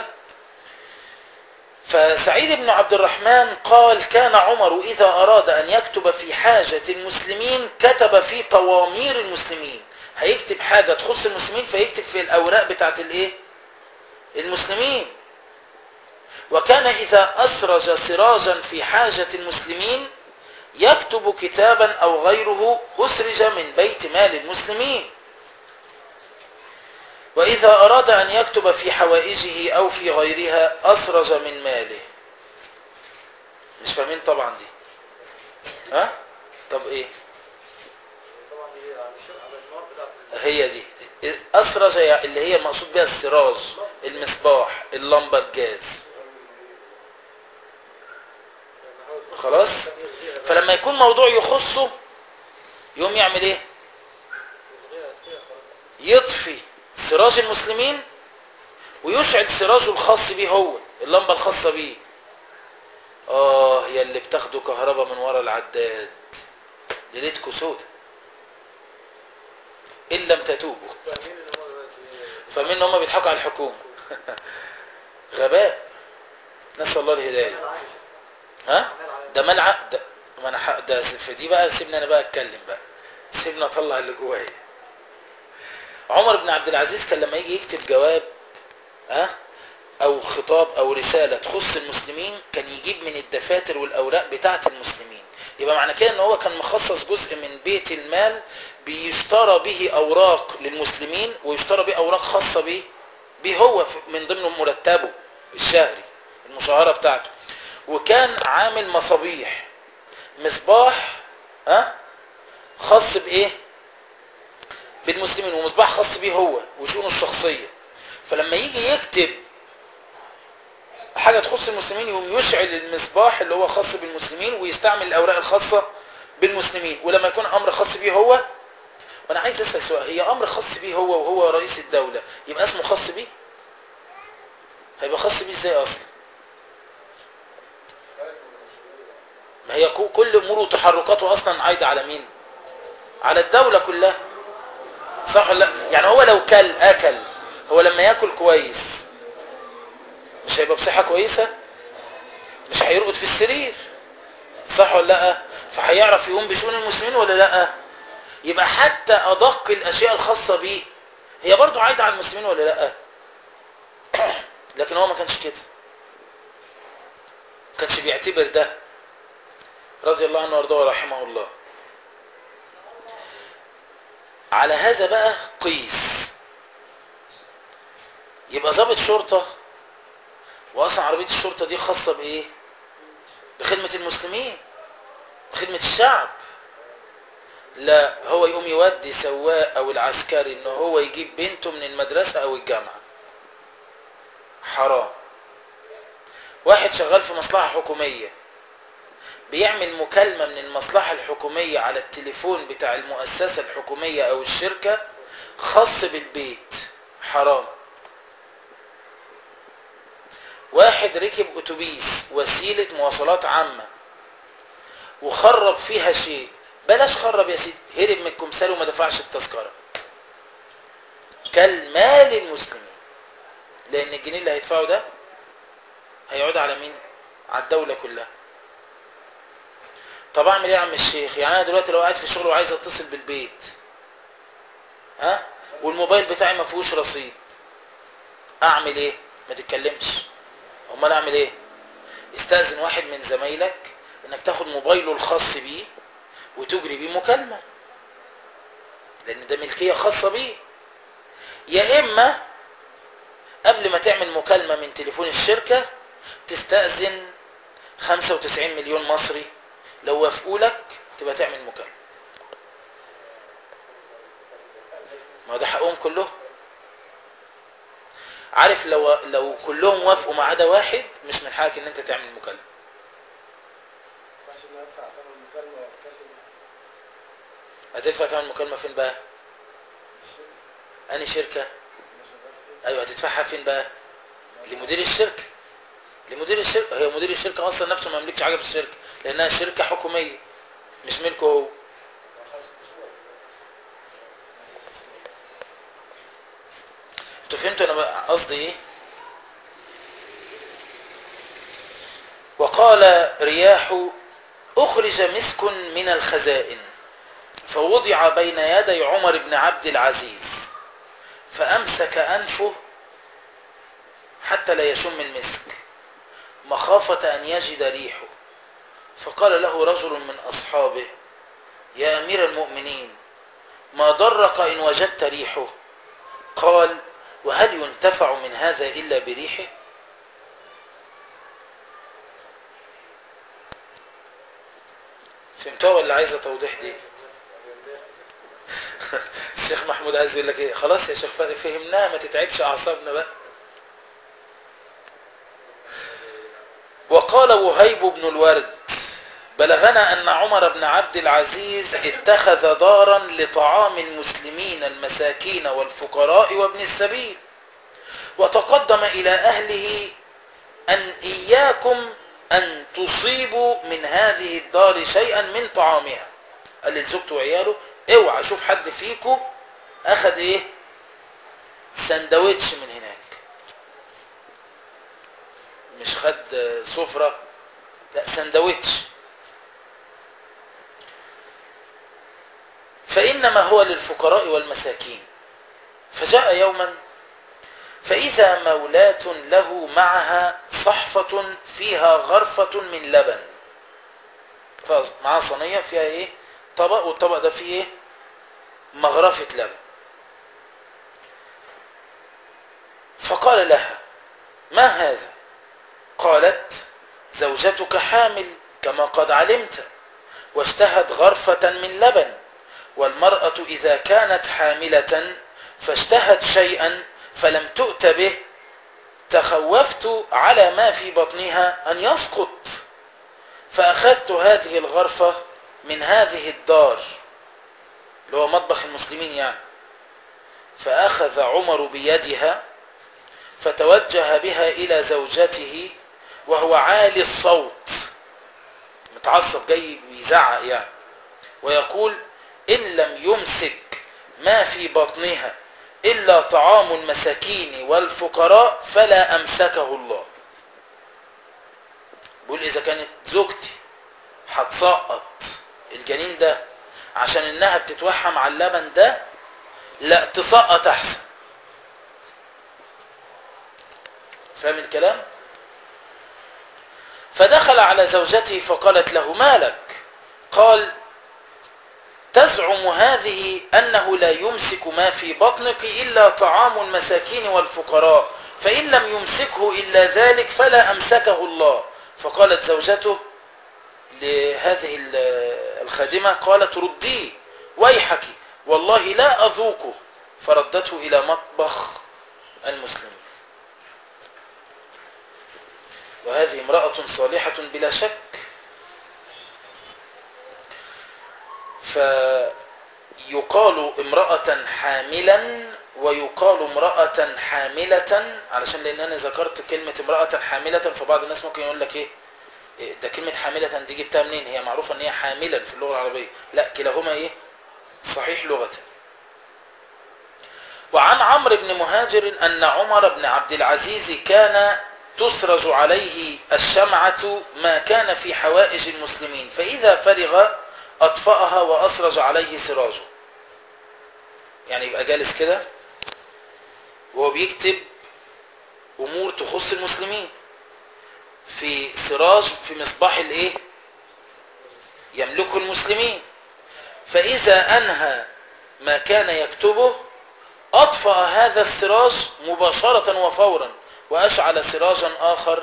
فسعيد بن عبد الرحمن قال كان عمر إذا أراد أن يكتب في حاجة المسلمين كتب في طوامير المسلمين هيكتب حاجة تخص المسلمين فيكتب في الأوراق بتاعت الإيه المسلمين وكان إذا أسرج سراجا في حاجة المسلمين يكتب كتابا أو غيره أسرج من بيت مال المسلمين وإذا أراد أن يكتب في حوائجه أو في غيرها أسرج من ماله مش فاهمين طبعا دي ها طب ايه طبعا دي على الشرع على النار بتاعت هي دي أسرج اللي هي المقصود بها السراج المصباح اللمبة الجاز خلاص فلما يكون موضوع يخصه يوم يعمل ايه يطفي سراج المسلمين ويشعل سراجه الخاص بيه هو اللمبة الخاصة بيه اه يا اللي بتاخدوا كهرباء من ورا العداد ليلتكوا سودة إن لم تتوبوا فاهمين ان هم دلوقتي فمن ان هم بيضحكوا على الحكومة غباء نسأل الله الهداية انا عايش ها ده منع ده ما انا ح- ده في دي بقى سيبني انا بقى اتكلم بقى سيبني اطلع اللي جوايا عمر بن عبد العزيز كان لما يجي يكتب جواب ها او خطاب او رسالة تخص المسلمين كان يجيب من الدفاتر والاوراق بتاعة المسلمين يبقى معنى كده ان هو كان مخصص جزء من بيت المال بيشترى به اوراق للمسلمين ويشترى به اوراق خاصة به به هو في- من ضمن مرتبه الشهري المشاهرة بتاعته وكان عامل مصابيح مصباح ها خاص بايه بالمسلمين ومصباح خاص بيه هو وشؤونه الشخصية فلما يجي يكتب حاجة تخص المسلمين يقوم يشعل المصباح اللي هو خاص بالمسلمين ويستعمل الأوراق الخاصة بالمسلمين ولما يكون أمر خاص بيه هو وأنا عايز أسأل سؤال هي أمر خاص بيه هو وهو رئيس الدولة يبقى اسمه خاص بيه هيبقى خاص بيه ازاي أصلا ما هي كو- كل أموره وتحركاته أصلا عايدة على مين على الدولة كلها صح ولا لا يعني هو لو كل أكل هو لما يأكل كويس مش هيبقى بصحة كويسة مش هيرقد في السرير صح ولا لا فهيعرف يقوم بشؤون المسلمين ولا لا يبقى حتى أدق الأشياء الخاصة بيه هي برضو عايدة على المسلمين ولا لا لكن هو ما كانش كده ما كانش بيعتبر ده رضي الله عنه وارضاه ورحمه الله على هذا بقى قيس يبقى ضابط شرطة واصلا عربية الشرطة دي خاصة بايه بخدمة المسلمين بخدمة الشعب لا هو يقوم يودي سواق او العسكري ان هو يجيب بنته من المدرسة او الجامعة حرام واحد شغال في مصلحة حكومية بيعمل مكالمة من المصلحة الحكومية على التليفون بتاع المؤسسة الحكومية او الشركة خاص بالبيت حرام واحد ركب اتوبيس وسيلة مواصلات عامة وخرب فيها شيء بلاش خرب يا سيدي هرب من الكمثال وما دفعش التذكرة كالمال المسلمين لان الجنيه اللي هيدفعه ده هيعود على مين على الدولة كلها طب اعمل ايه يا عم الشيخ يعني انا دلوقتي لو قاعد في الشغل وعايز اتصل بالبيت ها والموبايل بتاعي ما فيهوش رصيد اعمل ايه ما تتكلمش امال اعمل ايه استاذن واحد من زمايلك انك تاخد موبايله الخاص بيه وتجري بيه مكالمة لان ده ملكية خاصة بيه يا اما قبل ما تعمل مكالمة من تليفون الشركة تستأذن 95 مليون مصري لو وافقوا لك تبقى تعمل مكالمة ما هو ده حقهم كلهم عارف لو لو كلهم وافقوا ما عدا واحد مش من حقك ان انت تعمل مكالمة عشان ادفع ثمن المكالمه واتكلم هتدفع تعمل مكالمة فين بقى الشركه انهي شركة اللي شغال فيها ايوه هتدفعها فين بقى لمدير الشركة لمدير الشركة هي مدير الشركة اصلا نفسه ما يملكش حاجة في الشركة لانها شركة حكومية مش ملكه هو انتوا فهمتوا انا بقى قصدي ايه وقال رياح اخرج مسك من الخزائن فوضع بين يدي عمر بن عبد العزيز فامسك انفه حتى لا يشم المسك مخافة ان يجد ريحه فقال له رجل من اصحابه يا امير المؤمنين ما ضرك ان وجدت ريحه قال وهل ينتفع من هذا إلا بريحه فهمتوا ولا عايزة توضيح دي الشيخ محمود عايز يقول لك ايه خلاص يا شيخ فادي فهمناها ما تتعبش اعصابنا بقى وقال وهيب بن الورد بلغنا أن عمر بن عبد العزيز اتخذ دارا لطعام المسلمين المساكين والفقراء وابن السبيل وتقدم إلى أهله أن إياكم أن تصيبوا من هذه الدار شيئا من طعامها قال لزوجته وعياله اوعى اشوف حد فيكم اخد ايه سندوتش من هناك مش خد سفرة لا سندوتش فإنما هو للفقراء والمساكين فجاء يوما فإذا مولاة له معها صحفة فيها غرفة من لبن معها صينية فيها ايه طبق والطبق ده فيه ايه مغرفة لبن فقال لها ما هذا قالت زوجتك حامل كما قد علمت واشتهت غرفة من لبن والمرأة إذا كانت حاملة فاشتهت شيئا فلم تؤت به تخوفت على ما في بطنها أن يسقط فأخذت هذه الغرفة من هذه الدار اللي هو مطبخ المسلمين يعني فأخذ عمر بيدها فتوجه بها إلى زوجته وهو عالي الصوت متعصب جاي بيزعق يعني ويقول إن لم يمسك ما في بطنها إلا طعام المساكين والفقراء فلا أمسكه الله بيقول إذا كانت زوجتي هتسقط الجنين ده عشان إنها بتتوحم على اللبن ده لا تسقط أحسن فاهم الكلام فدخل على زوجته فقالت له ما لك قال تزعم هذه أنه لا يمسك ما في بطنك إلا طعام المساكين والفقراء فإن لم يمسكه إلا ذلك فلا أمسكه الله فقالت زوجته لهذه الخادمة قالت رديه ويحك والله لا أذوقه فردته إلى مطبخ المسلمين وهذه امرأة صالحة بلا شك فيقال امرأة حاملا ويقال امرأة حاملة علشان لان انا ذكرت كلمة امرأة حاملة فبعض الناس ممكن يقول لك ايه ده كلمة حاملة دي جبتها منين هي معروفة ان هي حاملا في اللغة العربية لا كلاهما ايه صحيح لغة وعن عمرو بن مهاجر ان عمر بن عبد العزيز كان تسرج عليه الشمعة ما كان في حوائج المسلمين فإذا فرغ أطفأها وأسرج عليه سراجه يعني يبقى جالس كده وهو بيكتب أمور تخص المسلمين في سراج في مصباح الايه يملكه المسلمين فإذا أنهى ما كان يكتبه أطفأ هذا السراج مباشرة وفورا وأشعل سراجا آخر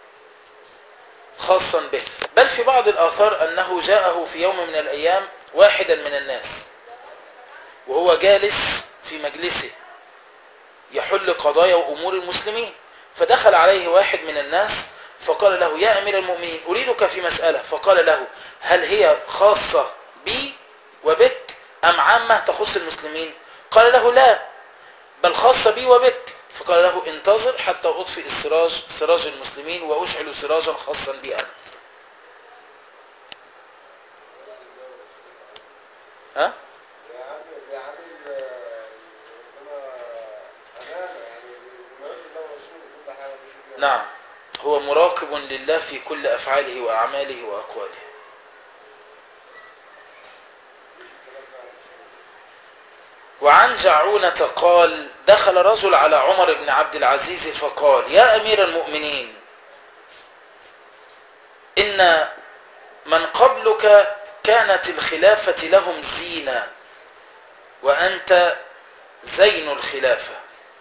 خاصا به بل في بعض الآثار أنه جاءه في يوم من الأيام واحدا من الناس وهو جالس في مجلسه يحل قضايا وأمور المسلمين فدخل عليه واحد من الناس فقال له يا أمير المؤمنين أريدك في مسألة فقال له هل هي خاصة بي وبك أم عامة تخص المسلمين قال له لا بل خاصة بي وبك فقال له انتظر حتى أطفئ السراج سراج المسلمين وأشعل سراجا خاصا بي أنا ها؟ نعم هو مراقب لله في كل أفعاله وأعماله وأقواله وعن جعونة قال دخل رجل على عمر بن عبد العزيز فقال يا أمير المؤمنين إن من قبلك كانت الخلافة لهم زينة وأنت زين الخلافة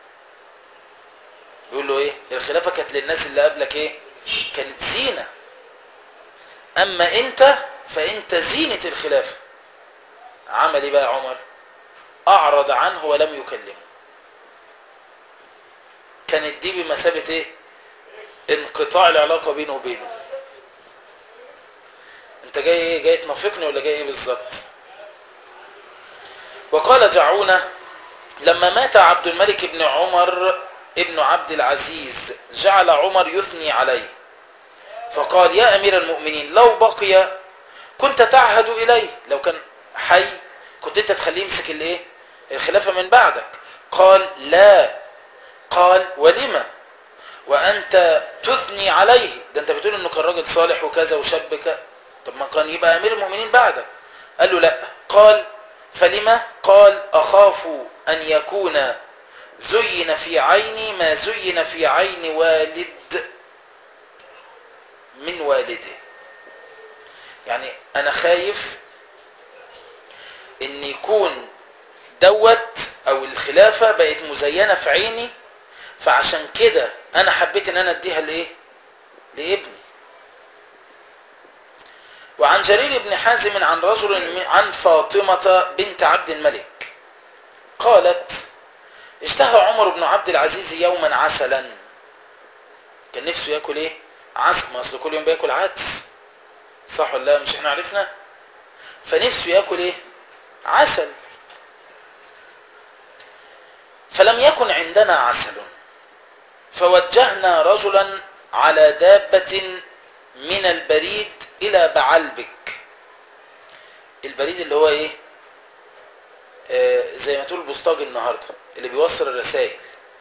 يقول له ايه الخلافة كانت للناس اللي قبلك ايه كانت زينة اما انت فانت زينة الخلافة عمل ايه بقى عمر اعرض عنه ولم يكلمه كانت دي بمثابة ايه انقطاع العلاقة بينه وبينه انت جاي ايه جاي تنافقني ولا جاي ايه بالظبط وقال جعونة لما مات عبد الملك بن عمر ابن عبد العزيز جعل عمر يثني عليه فقال يا أمير المؤمنين لو بقي كنت تعهد إليه لو كان حي كنت انت تخليه يمسك الايه الخلافة من بعدك قال لا قال ولما وأنت تثني عليه ده أنت بتقول أنه كان راجل صالح وكذا وشاب كذا طب ما كان يبقى أمير المؤمنين بعدك قال له لا قال فلما قال أخاف أن يكون زين في عيني ما زين في عين والد من والده يعني أنا خايف ان يكون دوت او الخلافة بقت مزينة في عيني فعشان كده انا حبيت ان انا اديها لايه لابني وعن جرير بن حازم عن رجل من- عن فاطمة بنت عبد الملك قالت اشتهى عمر بن عبد العزيز يوما عسلا كان نفسه ياكل ايه عسل ما اصل كل يوم بياكل عدس صح ولا لا مش احنا عرفنا فنفسه ياكل ايه عسل فلم يكن عندنا عسل فوجهنا رجلا على دابة من البريد إلى بعلبك البريد اللي هو ايه آه زي ما تقول بوسطاج النهاردة اللي بيوصل الرسائل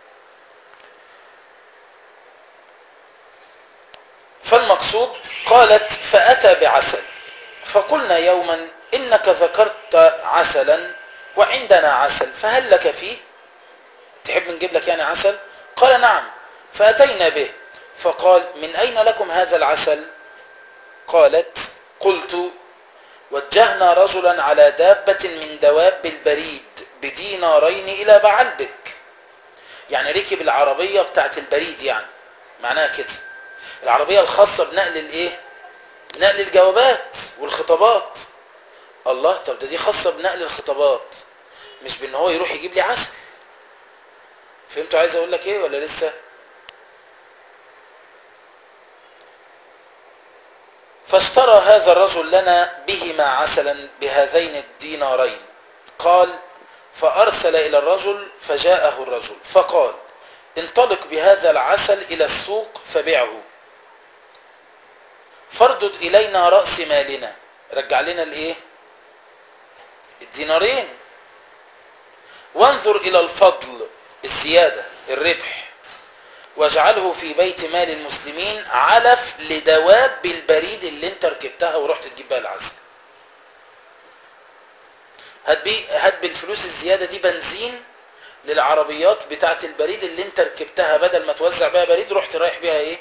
فالمقصود قالت فأتى بعسل فقلنا يوما إنك ذكرت عسلا وعندنا عسل فهل لك فيه تحب نجيب لك يعني عسل قال نعم فأتينا به فقال من أين لكم هذا العسل قالت قلت وجهنا رجلا على دابة من دواب البريد بدينارين إلى بعلبك يعني ركب العربية بتاعت البريد يعني معناها كده العربية الخاصة بنقل الايه نقل الجوابات والخطابات الله طب ده دي خاصة بنقل الخطابات مش بان هو يروح يجيب لي عسل فهمتوا عايز اقول لك ايه ولا لسه فاشترى هذا الرجل لنا بهما عسلا بهذين الدينارين قال فأرسل إلى الرجل فجاءه الرجل فقال انطلق بهذا العسل إلى السوق فبيعه فاردد إلينا رأس مالنا رجع لنا الايه الدينارين وانظر إلى الفضل الزيادة الربح واجعله في بيت مال المسلمين علف لدواب البريد اللي انت ركبتها ورحت تجيب بها العسل هات بي هات بالفلوس الزيادة دي بنزين للعربيات بتاعة البريد اللي انت ركبتها بدل ما توزع بيها بريد رحت رايح بيها ايه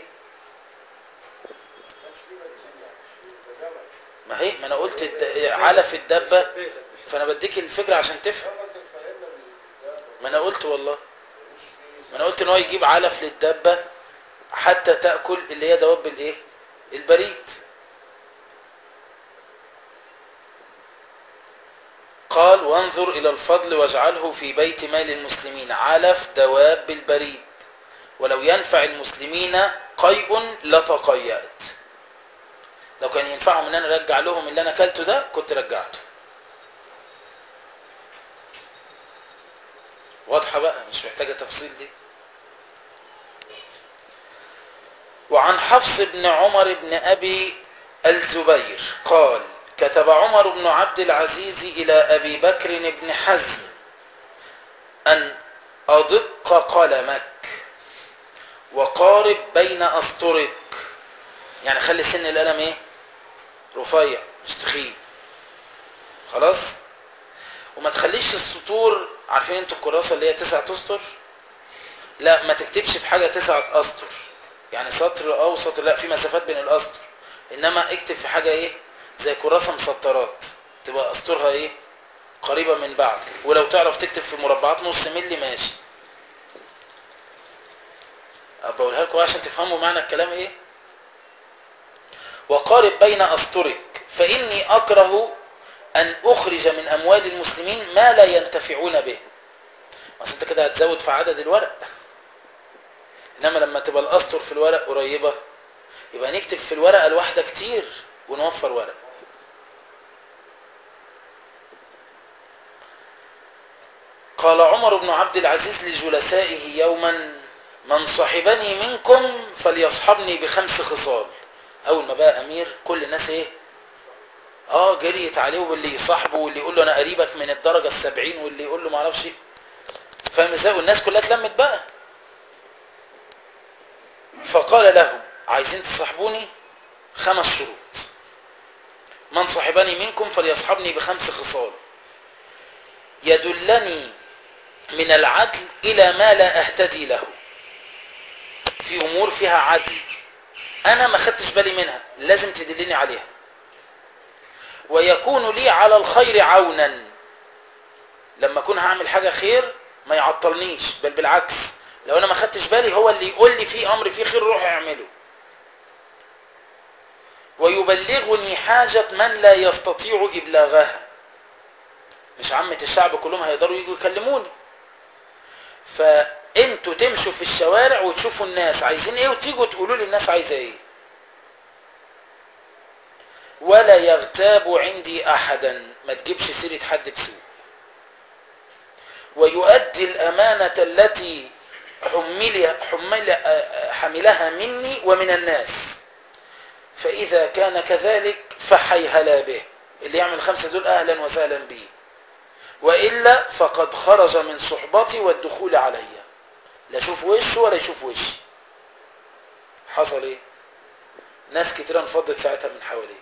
ما هي ما انا قلت الد- علف الدبة فانا بديك الفكرة عشان تفهم ما انا قلت والله ما انا قلت ان هو يجيب علف للدبة حتى تأكل اللي هي دواب الايه البريد قال وانظر الى الفضل واجعله في بيت مال المسلمين علف دواب البريد ولو ينفع المسلمين قيء لتقيأت لو كان ينفعهم ان انا ارجع لهم اللي انا اكلته ده كنت رجعته واضحة بقى مش محتاجة تفصيل دي وعن حفص بن عمر بن أبي الزبير قال كتب عمر بن عبد العزيز إلى أبي بكر بن حزم أن أدق قلمك وقارب بين أسطرك يعني خلي سن القلم ايه رفيع مش تخين خلاص وما تخليش السطور عارفين انتوا الكراسة اللي هي تسعة اسطر لا ما تكتبش في حاجة تسعة اسطر يعني سطر او سطر لا في مسافات بين الاسطر انما اكتب في حاجة ايه زي كراسة مسطرات تبقى اسطرها ايه قريبة من بعض ولو تعرف تكتب في مربعات نص ملي ماشي بقولها لكم عشان تفهموا معنى الكلام ايه وقارب بين أسطرك فإني أكره أن أخرج من أموال المسلمين ما لا ينتفعون به أصل أنت كده هتزود في عدد الورق إنما لما تبقى الأسطر في الورق قريبة يبقى نكتب في الورقة الواحدة كتير ونوفر ورق قال عمر بن عبد العزيز لجلسائه يوما من صحبني منكم فليصحبني بخمس خصال اول ما بقى امير كل الناس ايه اه جريت عليه واللي يصاحبه واللي يقول له انا قريبك من الدرجة السبعين واللي يقول له معرفش إيه. فاهم ازاي والناس كلها اتلمت بقى فقال لهم عايزين تصاحبوني خمس شروط من صاحبني منكم فليصحبني بخمس خصال يدلني من العدل إلى ما لا أهتدي له في أمور فيها عدل أنا ما خدتش بالي منها لازم تدلني عليها ويكون لي على الخير عونا لما أكون هعمل حاجة خير ما يعطلنيش بل بالعكس لو أنا ما خدتش بالي هو اللي يقول لي في أمر فيه خير روح اعمله ويبلغني حاجة من لا يستطيع إبلاغها مش عامة الشعب كلهم هيقدروا يجوا يكلموني فانتوا تمشوا في الشوارع وتشوفوا الناس عايزين ايه وتيجوا تقولوا لي الناس عايزه ايه ولا يغتاب عندي احدا ما تجيبش سيرة حد بسوء ويؤدي الامانة التي حمل حمل حملها مني ومن الناس فاذا كان كذلك فحيهلا به اللي يعمل خمسة دول اهلا وسهلا به وإلا فقد خرج من صحبتي والدخول علي لا يشوف وشه ولا يشوف وشي حصل ايه ناس كتير انفضت ساعتها من حواليه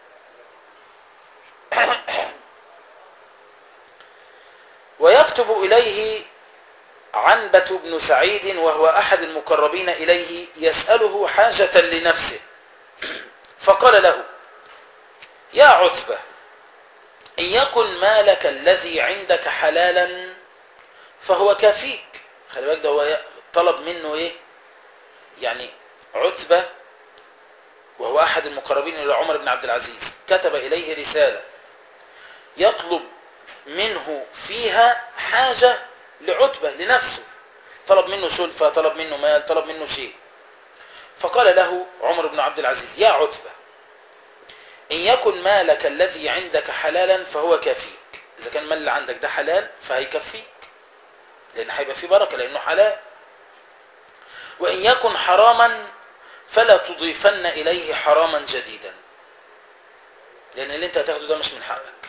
ويكتب إليه عنبة بن سعيد وهو أحد المقربين إليه يسأله حاجة لنفسه فقال له يا عتبة إن يكن مالك الذي عندك حلالا فهو كافيك خلي بالك ده هو طلب منه ايه يعني عتبة وهو أحد المقربين إلى عمر بن عبد العزيز كتب إليه رسالة يطلب منه فيها حاجة لعتبة لنفسه طلب منه سلفة طلب منه مال طلب منه شيء فقال له عمر بن عبد العزيز يا عتبة إن يكن مالك الذي عندك حلالا فهو كافيك إذا كان مال اللي عندك ده حلال فهيكفيك لأن هيبقى فيه بركة لأنه حلال وإن يكن حراما فلا تضيفن إليه حراما جديدا لأن اللي أنت هتاخده ده مش من حقك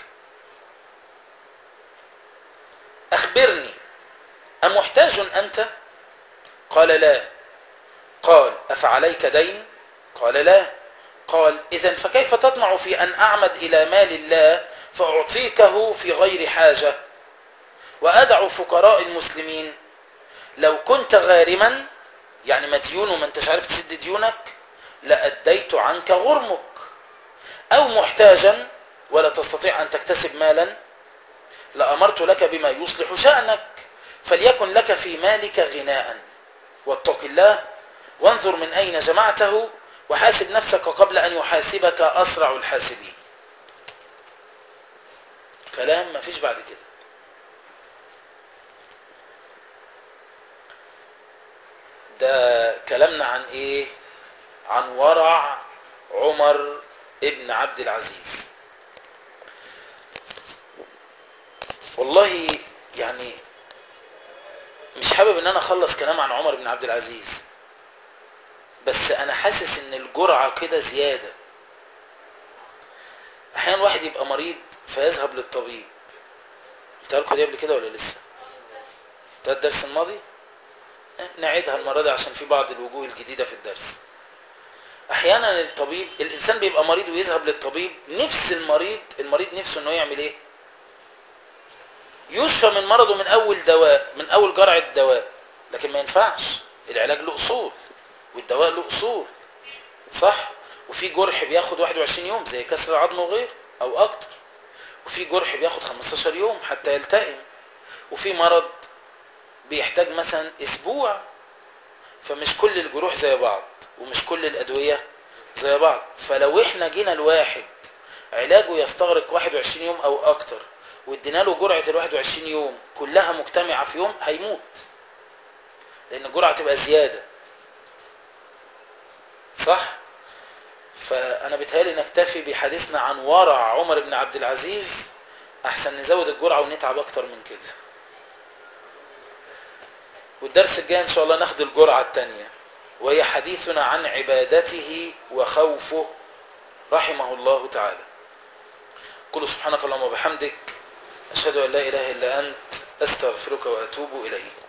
أخبرني أمحتاج أنت قال لا قال أفعليك دين قال لا قال إذا فكيف تطمع في أن أعمد إلى مال الله فأعطيكه في غير حاجة وأدع فقراء المسلمين لو كنت غارما يعني مديون وما انتش عارف تسد ديونك لأديت عنك غرمك أو محتاجا ولا تستطيع أن تكتسب مالا لأمرت لك بما يصلح شأنك فليكن لك في مالك غناء واتق الله وانظر من أين جمعته وحاسب نفسك قبل أن يحاسبك أسرع الحاسبين كلام ما فيش بعد كده ده كلامنا عن ايه عن ورع عمر ابن عبد العزيز والله يعني مش حابب ان انا اخلص كلام عن عمر بن عبد العزيز بس انا حاسس ان الجرعة كده زيادة احيانا واحد يبقى مريض فيذهب للطبيب قلت لكم دي قبل كده ولا لسه ده الدرس الماضي نعيدها المرة دي عشان في بعض الوجوه الجديدة في الدرس احيانا الطبيب الانسان بيبقى مريض ويذهب للطبيب نفس المريض المريض نفسه انه يعمل ايه يشفى من مرضه من اول دواء من اول جرعة دواء لكن ما ينفعش العلاج له اصول والدواء له اصول صح وفي جرح بياخد 21 يوم زي كسر العظم وغيره او اكتر وفي جرح بياخد 15 يوم حتى يلتئم وفي مرض بيحتاج مثلا اسبوع فمش كل الجروح زي بعض ومش كل الادوية زي بعض فلو احنا جينا الواحد علاجه يستغرق 21 يوم او اكتر وادينا له جرعة ال 21 يوم كلها مجتمعة في يوم هيموت لان الجرعة تبقى زيادة صح فانا بتهيألي نكتفي بحديثنا عن ورع عمر بن عبد العزيز احسن نزود الجرعة ونتعب اكتر من كده والدرس الجاي ان شاء الله ناخد الجرعة التانية وهي حديثنا عن عبادته وخوفه رحمه الله تعالى قل سبحانك اللهم وبحمدك أشهد أن لا إله إلا أنت أستغفرك وأتوب إليك